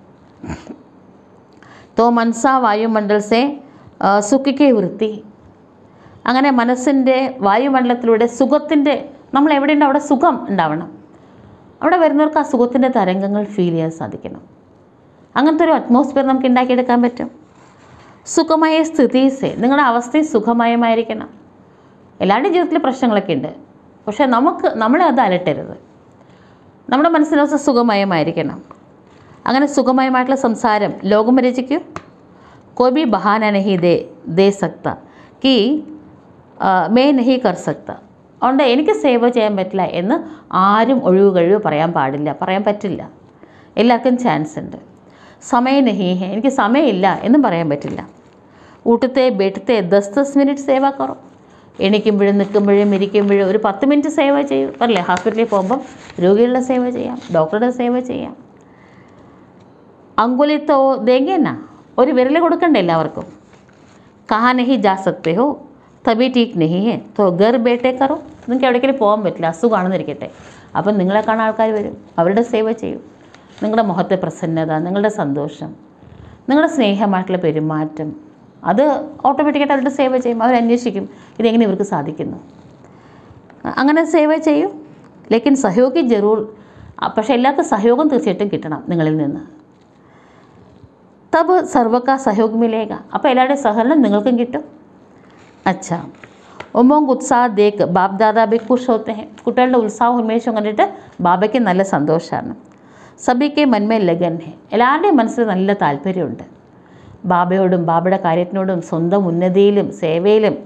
തോ മനസ്സ വായുമണ്ഡൽ സെ ആ, സുഖിക്കെ വൃത്തി അങ്ങനെ മനസ്സിൻ്റെ വായുമണ്ഡലത്തിലൂടെ സുഖത്തിൻ്റെ നമ്മൾ എവിടെയുണ്ട് അവിടെ സുഖം ഉണ്ടാവണം അവിടെ വരുന്നവർക്ക് ആ സുഖത്തിൻ്റെ തരംഗങ്ങൾ ഫീൽ ചെയ്യാൻ സാധിക്കണം അങ്ങനത്തെ ഒരു അറ്റ്മോസ്ഫിയർ നമുക്ക് ഉണ്ടാക്കിയെടുക്കാൻ പറ്റും സുഖമായ സ്ഥിതിസെ നിങ്ങളുടെ അവസ്ഥയും സുഖമയമായിരിക്കണം എല്ലാവരുടെയും ജീവിതത്തിൽ പ്രശ്നങ്ങളൊക്കെ ഉണ്ട് പക്ഷേ നമുക്ക് നമ്മളെ അത് അലട്ടരുത് നമ്മുടെ മനസ്സിനവസ്ഥ സുഖമയമായിരിക്കണം അങ്ങനെ സുഖമയമായിട്ടുള്ള സംസാരം ലോകം രചിക്കൂ कोई भी बहाना नहीं दे दे सकता कि ആ, മേ നഹി കർ സക്ത അതുകൊണ്ട് എനിക്ക് സേവ ചെയ്യാൻ പറ്റില്ല എന്ന് ആരും ഒഴിവ് കഴിവ് പറയാൻ പാടില്ല പറയാൻ പറ്റില്ല എല്ലാവർക്കും ചാൻസ് ഉണ്ട് സമയം നഹി ഹേ എനിക്ക് സമയമില്ല എന്നും പറയാൻ പറ്റില്ല ഊട്ടത്തെ ബെട്ടത്തെ ദസ് ദസ് മിനിറ്റ് സേവ കുറവ് എണീക്കുമ്പോഴും നിൽക്കുമ്പോഴും ഇരിക്കുമ്പോഴും ഒരു പത്ത് മിനിറ്റ് സേവ ചെയ്യും പറഞ്ഞില്ലേ ഹോസ്പിറ്റലിൽ പോകുമ്പം രോഗികളുടെ സേവ ചെയ്യാം ഡോക്ടറുടെ സേവ ചെയ്യാം അങ്കുലിത്തോ ദേങ്കേന ഒരു വിരൽ കൊടുക്കണ്ടേ എല്ലാവർക്കും കഹാ നഹി ജാ സക്തെ ഹോ തബി ടീക്ക് നഹി ഹേ തോ ഗർ ബേട്ടെ കറോ നിങ്ങൾക്ക് എവിടേക്കെങ്കിലും പോകാൻ പറ്റില്ല അസുഖമാണെന്നിരിക്കട്ടെ അപ്പം നിങ്ങളെ കാണാൻ ആൾക്കാർ വരും അവരുടെ സേവ ചെയ്യും നിങ്ങളുടെ മുഖത്തെ പ്രസന്നത നിങ്ങളുടെ സന്തോഷം നിങ്ങളുടെ സ്നേഹമായിട്ടുള്ള പെരുമാറ്റം അത് ഓട്ടോമാറ്റിക്കായിട്ട് അവരുടെ സേവ ചെയ്യും അവരന്വേഷിക്കും ഇതെങ്ങനെ ഇവർക്ക് സാധിക്കുന്നു അങ്ങനെ സേവ ചെയ്യൂ ലേക്കിൻ സഹയോഗി ജറൂർ ആ, പക്ഷേ എല്ലാവർക്കും സഹയോഗം തീർച്ചയായിട്ടും കിട്ടണം നിങ്ങളിൽ നിന്ന് തബ് സർവക സഹयोग മിലേഗ അപ്പോൾ എല്ലാവരുടെയും സഹകരണം നിങ്ങൾക്കും കിട്ടും അച്ഛാ ഉമ്മോങ് ഉത്സാഹ ദേക്ക് ബാപ് ദാദാ ബി ഖുഷ് ഹോത്തെ ഹെ കുട്ടികളുടെ ഉത്സാഹം ഉന്മേഷം കണ്ടിട്ട് ബാബയ്ക്ക് നല്ല സന്തോഷമാണ് സബിക്ക് മന്മേ ലഗൻ ഹെ എല്ലാവരുടെയും മനസ്സിൽ നല്ല താല്പര്യമുണ്ട് ബാബയോടും ബാബയുടെ കാര്യത്തിനോടും സ്വന്തം ഉന്നതിയിലും സേവയിലും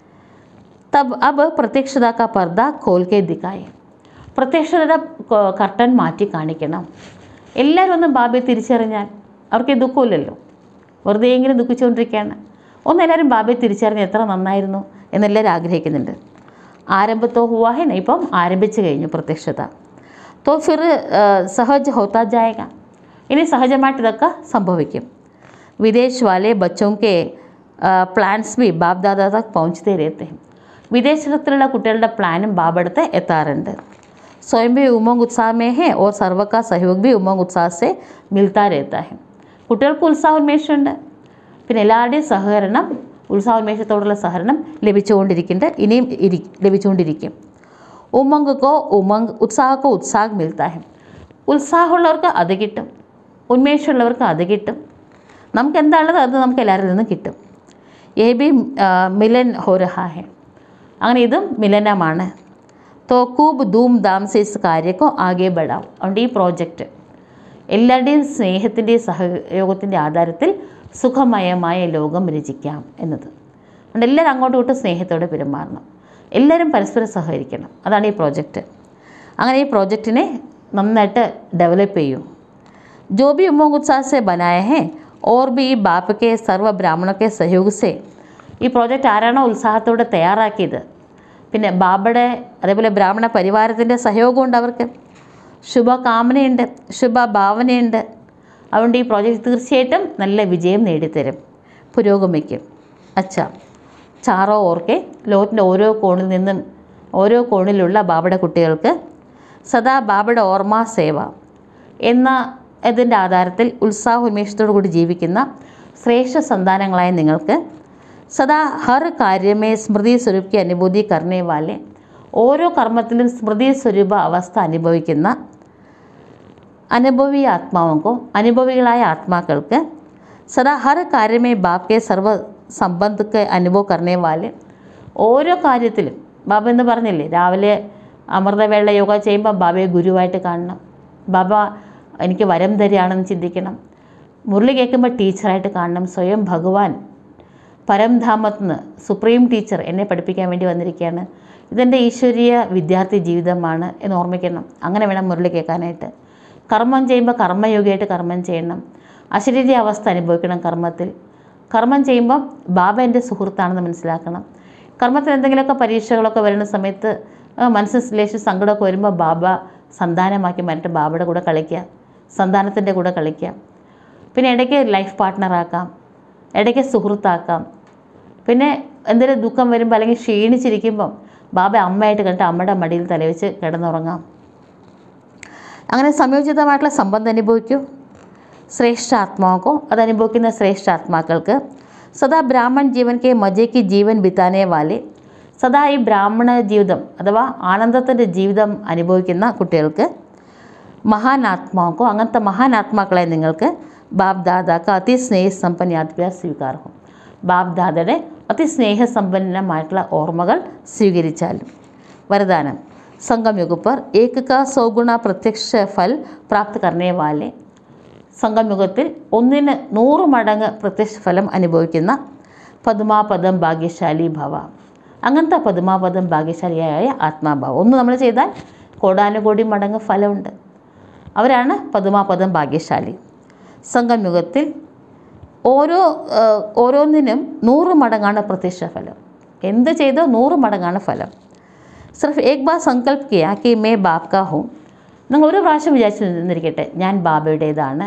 തബ് അബ് പ്രത്യക്ഷത കാ പർദ്ദ കോൽക്കെ ദിക്കായി പ്രത്യക്ഷതയുടെ ക- കർട്ടൻ മാറ്റി കാണിക്കണം എല്ലാവരും ഒന്ന് ബാബയെ തിരിച്ചറിഞ്ഞാൽ അവർക്ക് ഈ ദുഃഖമില്ലല്ലോ വെറുതെ എങ്കിലും ദുഃഖിച്ചുകൊണ്ടിരിക്കുകയാണ് ഒന്ന് എല്ലാവരും ബാബയെ തിരിച്ചറിഞ്ഞ് എത്ര നന്നായിരുന്നു എന്നെല്ലാവരും ആഗ്രഹിക്കുന്നുണ്ട് ആരംഭത്തോ ഹുവാഹിന ഇപ്പം ആരംഭിച്ചു കഴിഞ്ഞു പ്രത്യക്ഷത തോ ഫിർ സഹജ് ഹോത്താ ജായക ഇനി സഹജമായിട്ട് ഇതൊക്കെ സംഭവിക്കും വിദേശ് വാലെ ബച്ചോं के പ്ലാൻസ് ബി ബാബ് ദാദാ തക് പहुँचते रहते हैं വിദേശത്തിലുള്ള കുട്ടികളുടെ പ്ലാനും ബാബടുത്ത് എത്താറുണ്ട് സ്വയം भी उमंग उत्साह में है और सर्व का सहयोग भी उमंग उत्साह से मिलता रहता है കുട്ടികൾക്ക് ഉത്സാഹോന്മേഷമുണ്ട് പിന്നെ എല്ലാവരുടെയും സഹകരണം ഉത്സാഹോന്മേഷത്തോടുള്ള സഹകരണം ലഭിച്ചുകൊണ്ടിരിക്കുന്നുണ്ട് ഇനിയും ഇരി ലഭിച്ചുകൊണ്ടിരിക്കും ഉമംഗ് കോ ഉമംഗ് ഉത്സാഹ കോ ഉത്സാഹ് മിൽത്താ ഹെ ഉത്സാഹമുള്ളവർക്ക് അത് കിട്ടും ഉന്മേഷമുള്ളവർക്ക് അത് കിട്ടും നമുക്ക് എന്താണുള്ളത് അത് നമുക്ക് എല്ലാവരിൽ നിന്നും കിട്ടും ഏ ബി മിലൻ ഹോ രഹാ ഹെ അങ്ങനെ ഇതും മിലനമാണ് തോ കൂബ് ധൂം ധാം സെ ഇസ് കാര്യക്കോ ആകെ ബടാവും അതുകൊണ്ട് ഈ പ്രോജക്റ്റ് എല്ലാവരുടെയും സ്നേഹത്തിൻ്റെയും സഹയോഗത്തിൻ്റെ ആധാരത്തിൽ സുഖമയമായ ലോകം രചിക്കാം എന്നത് അതുകൊണ്ട് എല്ലാവരും അങ്ങോട്ടും ഇങ്ങോട്ടും സ്നേഹത്തോടെ പെരുമാറണം എല്ലാവരും പരസ്പരം സഹകരിക്കണം അതാണ് ഈ പ്രോജക്റ്റ് അങ്ങനെ ഈ പ്രോജക്റ്റിനെ നന്നായിട്ട് ഡെവലപ്പ് ചെയ്യും जो भी उमंग उत्साह से बनाए हैं और भी बाप के सर्व ब्राह्मणों के सहयोग से ഈ പ്രോജക്റ്റ് ആരാണോ ഉത്സാഹത്തോടെ തയ്യാറാക്കിയത് പിന്നെ ബാബയുടെ അതേപോലെ ബ്രാഹ്മണ പരിവാരത്തിൻ്റെ സഹയോഗമുണ്ട് അവർക്ക് ശുഭകാമനയുണ്ട് ശുഭഭാവനയുണ്ട് അതുകൊണ്ട് ഈ പ്രോജക്റ്റ് തീർച്ചയായിട്ടും നല്ല വിജയം നേടിത്തരും പുരോഗമിക്കും അച്ഛാ ചാറോ ഓർക്കെ ലോകത്തിൻ്റെ ഓരോ കോണിൽ നിന്നും ഓരോ കോണിലുള്ള ബാബയുടെ കുട്ടികൾക്ക് സദാ ബാബയുടെ ഓർമ്മ സേവ എന്ന ഇതിൻ്റെ ആധാരത്തിൽ ഉത്സാഹോന്മേഷത്തോടു കൂടി ജീവിക്കുന്ന ശ്രേഷ്ഠ സന്താനങ്ങളായ നിങ്ങൾക്ക് സദാ ഹർ കാര്യമേ സ്മൃതി സ്വരൂപ് അനുഭൂതി കർണേ വാലെ ഓരോ കർമ്മത്തിലും സ്മൃതി സ്വരൂപ അവസ്ഥ അനുഭവിക്കുന്ന അനുഭവി ആത്മാവുകോ അനുഭവികളായ ആത്മാക്കൾക്ക് സദാ ഹർ കാര്യമേ ബാപ്പെ സർവ സംബന്ധക്ക് അനുഭവം കർണേ വാലെ ഓരോ കാര്യത്തിലും ബാബ എന്ന് പറഞ്ഞില്ലേ രാവിലെ അമൃതവേള യോഗ ചെയ്യുമ്പോൾ ബാബയെ ഗുരുവായിട്ട് കാണണം ബാബ എനിക്ക് വരം തരികയാണെന്ന് ചിന്തിക്കണം മുരളി കേൾക്കുമ്പോൾ ടീച്ചറായിട്ട് കാണണം സ്വയം ഭഗവാൻ പരംധാമത്ത് നിന്ന് സുപ്രീം ടീച്ചർ എന്നെ പഠിപ്പിക്കാൻ വേണ്ടി വന്നിരിക്കുകയാണ് ഇതെൻ്റെ ഈശ്വരീയ വിദ്യാർത്ഥി ജീവിതമാണ് എന്ന് ഓർമ്മിക്കണം അങ്ങനെ വേണം മുരളി കേൾക്കാനായിട്ട് കർമ്മം ചെയ്യുമ്പോൾ കർമ്മയോഗിയായിട്ട് കർമ്മം ചെയ്യണം അശരീര അവസ്ഥ അനുഭവിക്കണം കർമ്മത്തിൽ കർമ്മം ചെയ്യുമ്പം ബാബ എൻ്റെ സുഹൃത്താണെന്ന് മനസ്സിലാക്കണം കർമ്മത്തിൽ എന്തെങ്കിലുമൊക്കെ പരീക്ഷകളൊക്കെ വരുന്ന സമയത്ത് ആ, മനസ്സിൽ ലേശം സങ്കടമൊക്കെ വരുമ്പോൾ ബാബ സന്താനമാക്കി മാറ്റിട്ട് ബാബയുടെ കൂടെ കളിക്കുക സന്താനത്തിൻ്റെ കൂടെ കളിക്കുക പിന്നെ ഇടയ്ക്ക് ലൈഫ് പാർട്ട്ണറാക്കാം ഇടയ്ക്ക് സുഹൃത്താക്കാം പിന്നെ എന്തെങ്കിലും ദുഃഖം വരുമ്പോൾ അല്ലെങ്കിൽ ക്ഷീണിച്ചിരിക്കുമ്പം ബാബ അമ്മയായിട്ട് കണ്ടിട്ട് അമ്മയുടെ മടിയിൽ തലവെച്ച് കിടന്നുറങ്ങാം അങ്ങനെ സംയോജിതമായിട്ടുള്ള സംബന്ധം അനുഭവിക്കൂ ശ്രേഷ്ഠ ആത്മാക്കോ അത് അനുഭവിക്കുന്ന ശ്രേഷ്ഠ ആത്മാക്കൾക്ക് സദാ ബ്രാഹ്മൺ ജീവൻ കെ മജയ്ക്ക് ജീവൻ ബിത്താനേ വാലെ സദാ ഈ ബ്രാഹ്മണ ജീവിതം അഥവാ ആനന്ദത്തിൻ്റെ ജീവിതം അനുഭവിക്കുന്ന കുട്ടികൾക്ക് മഹാനാത്മാക്കോ അങ്ങനത്തെ മഹാനാത്മാക്കളെ നിങ്ങൾക്ക് ബാബ് ദാദാക്ക് അതിസ്നേഹസമ്പന്ന യാത്ര സ്വീകാർഹം ബാബ് ദാദയുടെ അതിസ്നേഹസമ്പന്നമായിട്ടുള്ള ഓർമ്മകൾ സ്വീകരിച്ചാലും വരദാനം സംഗം യുग पर एक का सौ गुना प्रत्यक्ष फल प्राप्त करने वाले സംഗമയുഗത്തിൽ ഒന്നിന് നൂറ് മടങ്ങ് പ്രത്യക്ഷ ഫലം അനുഭവിക്കുന്ന പദ്മാപദം ഭാഗ്യശാലി ഭവ അങ്ങനത്തെ പദ്മാപദം ഭാഗ്യശാലിയായ ആത്മാഭാവം ഒന്ന് നമ്മൾ ചെയ്താൽ കോടാനുകോടി മടങ്ങ് ഫലമുണ്ട് അവരാണ് പദ്മാപദം ഭാഗ്യശാലി സംഗമയുഗത്തിൽ ഓരോ ആ, ഓരോന്നിനും നൂറ് മടങ്ങാണ് പ്രത്യക്ഷ ഫലം എന്ത് ചെയ്തോ നൂറ് മടങ്ങാണ് ഫലം സിർഫ് ഏക് ബാർ സങ്കല്പ് കിയാ കി മേ ബാപ് കാ ഹൂം നിങ്ങൾ ഒരു പ്രാവശ്യം വിചാരിച്ചു നിന്നിരിക്കട്ടെ ഞാൻ ബാബയുടേതാണ്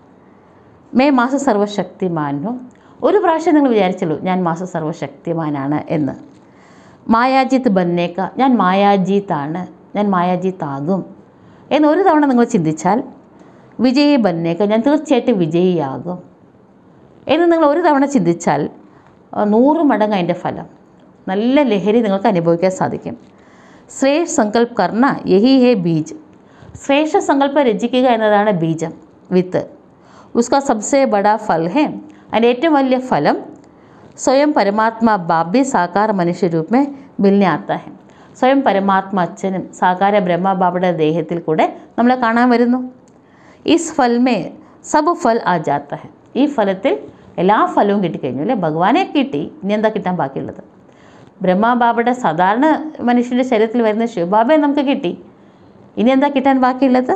മേ മാസ സർവശക്തിമാനും ഒരു പ്രാവശ്യം നിങ്ങൾ വിചാരിച്ചുള്ളൂ ഞാൻ മാസ സർവശക്തിമാനാണ് എന്ന് മായാജിത്ത് ബന്നേക്ക ഞാൻ മായാജീത്താണ് ഞാൻ മായാജീത്താകും എന്ന് ഒരു തവണ നിങ്ങൾ ചിന്തിച്ചാൽ വിജയി ബന്നേക്ക ഞാൻ തീർച്ചയായിട്ടും വിജയിയാകും എന്ന് നിങ്ങൾ ഒരു തവണ ചിന്തിച്ചാൽ ആ, നൂറ് മടങ്ങ് അതിൻ്റെ ഫലം നല്ല ലഹരി നിങ്ങൾക്ക് അനുഭവിക്കാൻ സാധിക്കും ശ്രേഷ്ഠ സങ്കല്പ് കർണ യഹി ഹേ ബീജ് ശ്രേഷ്ഠ സങ്കല്പം രചിക്കുക എന്നതാണ് ബീജം വിത്ത് ഉസ്ക സബ്സെ ബഡാ ഫൽ ഹേ അതിൻ്റെ ഏറ്റവും വലിയ ഫലം സ്വയം പരമാത്മാ ബാബി സാकार മനുഷ്യ രൂപ में मिलने आता है സ്വയം പരമാത്മ അച്ഛനും സാകാര ബ്രഹ്മബാബയുടെ ദേഹത്തിൽ കൂടെ നമ്മളെ കാണാൻ വരുന്നു ഇസ് ഫൽമേ സബ് ഫൽ ആ ജാത്ത ഹെ ഈ ഫലത്തിൽ എല്ലാ ഫലവും കിട്ടിക്കഴിഞ്ഞു അല്ലേ ഭഗവാനെ കിട്ടി ഇനി എന്താ കിട്ടാൻ ബാക്കിയുള്ളത് ബ്രഹ്മബാബയുടെ സാധാരണ മനുഷ്യൻ്റെ ശരീരത്തിൽ വരുന്ന ശിവബാബയെ നമുക്ക് കിട്ടി ഇനി എന്താ കിട്ടാൻ ബാക്കിയുള്ളത്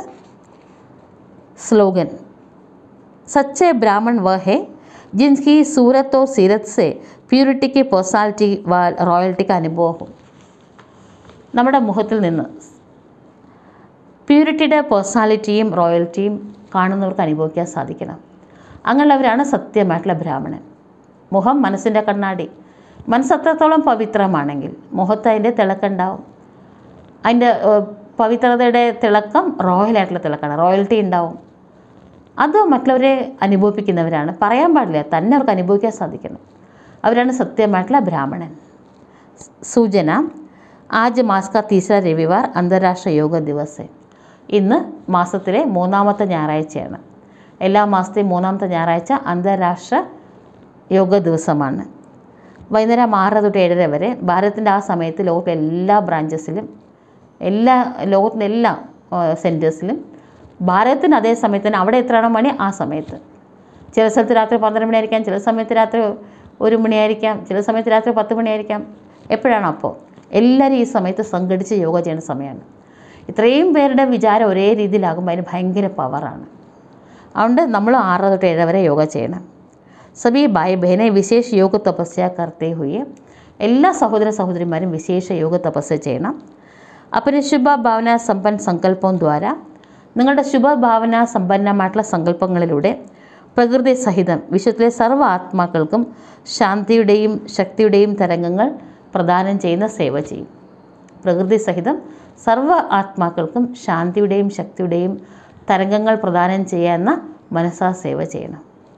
स्लोगन सच्चे ब्राह्मण वह है जिनकी सूरत और सीरत से प्यूरिटी की പേഴ്സണാലിറ്റി व റോയൽറ്റി का അനുഭവം हो നമ്മുടെ മുഖത്തിൽ നിന്ന് പ്യൂരിറ്റിയുടെ പേഴ്സണാലിറ്റിയും റോയൽറ്റിയും കാണുന്നവർക്ക് അനുഭവിക്കാൻ സാധിക്കണം അങ്ങനെയുള്ളവരാണ് സത്യമായിട്ടുള്ള ബ്രാഹ്മണൻ മുഖം മനസ്സിൻ്റെ കണ്ണാടി മനസ്സ് അത്രത്തോളം പവിത്രമാണെങ്കിൽ മുഖത്ത് അതിൻ്റെ തിളക്കുണ്ടാവും അതിൻ്റെ ഏഹ്, പവിത്രതയുടെ തിളക്കം റോയലായിട്ടുള്ള തിളക്കാണ് റോയൽറ്റി ഉണ്ടാവും അത് മറ്റുള്ളവരെ അനുഭവിപ്പിക്കുന്നവരാണ് പറയാൻ പാടില്ല തന്നെ അവർക്ക് അനുഭവിക്കാൻ സാധിക്കണം അവരാണ് സത്യമായിട്ടുള്ള ബ്രാഹ്മണൻ സൂചന ആജ് മാസ് കാ തീസര രവിവാർ അന്താരാഷ്ട്ര യോഗ ദിവസ് ഇന്ന് മാസത്തിലെ മൂന്നാമത്തെ ഞായറാഴ്ചയാണ് എല്ലാ മാസത്തെയും മൂന്നാമത്തെ ഞായറാഴ്ച അന്താരാഷ്ട്ര യോഗ ദിവസമാണ് വൈകുന്നേരം ആറ് തൊട്ട് ഏഴര വരെ ഭാരതത്തിൻ്റെ ആ സമയത്ത് ലോകത്തിലെ എല്ലാ ബ്രാഞ്ചസിലും എല്ലാ ലോകത്തിൻ്റെ എല്ലാ സെൻറ്റേഴ്സിലും ഭാരതത്തിന് അതേ സമയത്ത് തന്നെ അവിടെ എത്രയാണോ മണി ആ സമയത്ത് ചില സ്ഥലത്ത് രാത്രി പന്ത്രണ്ട് മണിയായിരിക്കാം ചില സമയത്ത് രാത്രി ഒരു മണിയായിരിക്കാം ചില സമയത്ത് രാത്രി പത്ത് മണിയായിരിക്കാം എപ്പോഴാണോ അപ്പോൾ എല്ലാവരും ഈ സമയത്ത് സംഘടിച്ച് യോഗ ചെയ്യുന്ന സമയമാണ് ഇത്രയും പേരുടെ വിചാരം ഒരേ രീതിയിലാകുമ്പോൾ അതിന് ഭയങ്കര പവറാണ് അതുകൊണ്ട് നമ്മൾ ആറ് തൊട്ട് ഏഴ് വരെ യോഗ ചെയ്യണം സബി ഭായ് ബഹനെ വിശേഷ യോഗ തപസ്യ കർത്തേ ഹുയെ എല്ലാ സഹോദര സഹോദരിമാരും വിശേഷ യോഗ തപസ്യ ചെയ്യണം अपने ശുഭ ഭാവന സമ്പന്ന സങ്കല്പവും ദ്വാര നിങ്ങളുടെ ശുഭഭാവന സമ്പന്നമായിട്ടുള്ള സങ്കല്പങ്ങളിലൂടെ പ്രകൃതി സഹിതം വിശ്വത്തിലെ സർവ്വ ആത്മാക്കൾക്കും ശാന്തിയുടെയും ശക്തിയുടെയും തരംഗങ്ങൾ പ്രദാനം ചെയ്യുന്ന സേവ ചെയ്യും പ്രകൃതി സഹിതം സർവ്വ ആത്മാക്കൾക്കും ശാന്തിയുടെയും ശക്തിയുടെയും തരംഗങ്ങൾ പ്രദാനം ചെയ്യുന്ന മനസ്സാ സേവ ചെയ്യണം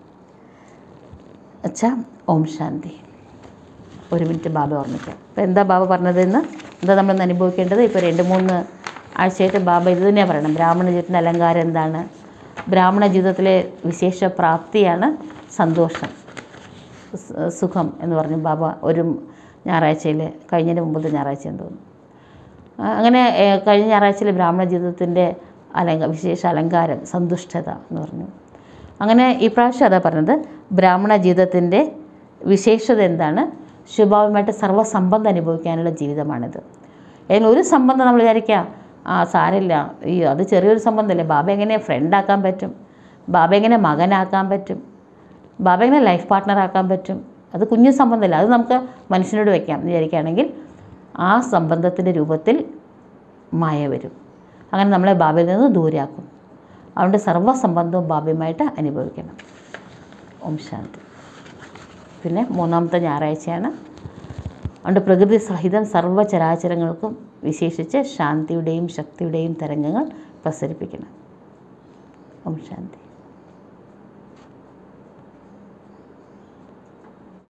അച്ഛാ ഓം ശാന്തി ഒരു മിനിറ്റ് ബാബ ഓർമ്മിക്കാം അപ്പോൾ എന്താ ബാബ പറഞ്ഞതെന്ന് എന്താ നമ്മളൊന്ന് അനുഭവിക്കേണ്ടത് ഇപ്പോൾ രണ്ട് മൂന്ന് ആഴ്ചയായിട്ട് ബാബ ഇത് തന്നെയാണ് പറയണം ബ്രാഹ്മണ ജീവിതത്തിൻ്റെ അലങ്കാരം എന്താണ് ബ്രാഹ്മണ ജീവിതത്തിലെ വിശേഷ പ്രാപ്തിയാണ് സന്തോഷം സ- സുഖം എന്ന് പറഞ്ഞു ബാബ ഒരു ഞായറാഴ്ചയിൽ കഴിഞ്ഞതിന് മുമ്പത്തെ ഞായറാഴ്ച എന്ന് തോന്നുന്നു ആ, അങ്ങനെ ഏ, കഴിഞ്ഞ ഞായറാഴ്ചയിൽ ബ്രാഹ്മണ ജീവിതത്തിൻ്റെ അലങ്ക വിശേഷ അലങ്കാരം സന്തുഷ്ടത എന്ന് പറഞ്ഞു അങ്ങനെ ഈ പ്രാവശ്യം അതാ പറഞ്ഞത് ബ്രാഹ്മണ ജീവിതത്തിൻ്റെ വിശേഷത എന്താണ് ശുഭാവമായിട്ട് സർവ്വസമ്പന്നം അനുഭവിക്കാനുള്ള ജീവിതമാണിത് അതിൽ ഒരു സംബന്ധം നമ്മൾ വിചാരിക്കുക ആ സാരമില്ല ഈ അത് ചെറിയൊരു സംബന്ധമല്ലേ ബാബ എങ്ങനെ ഫ്രണ്ടാക്കാൻ പറ്റും ബാബ എങ്ങനെ മകനാക്കാൻ പറ്റും ബാബ എങ്ങനെ ലൈഫ് പാർട്ട്ണറാക്കാൻ പറ്റും അത് കുഞ്ഞു സംബന്ധമല്ല അത് നമുക്ക് മനുഷ്യനോട് വയ്ക്കാം എന്ന് വിചാരിക്കുകയാണെങ്കിൽ ആ സംബന്ധത്തിൻ്റെ രൂപത്തിൽ മായ വരും അങ്ങനെ നമ്മളെ ബാബയിൽ നിന്ന് ദൂരാക്കും അതുകൊണ്ട് സർവ്വസംബന്ധവും ബാബയുമായിട്ട് അനുഭവിക്കണം ഓം ശാന്തി പിന്നെ മൂന്നാമത്തെ ഞായറാഴ്ചയാണ് അതുകൊണ്ട് പ്രകൃതി സഹിതം സർവ്വചരാചരങ്ങൾക്കും വിശേഷിച്ച് ശാന്തിയുടെയും ശക്തിയുടെയും തരംഗങ്ങൾ പ്രസരിപ്പിക്കണം ഓം ശാന്തി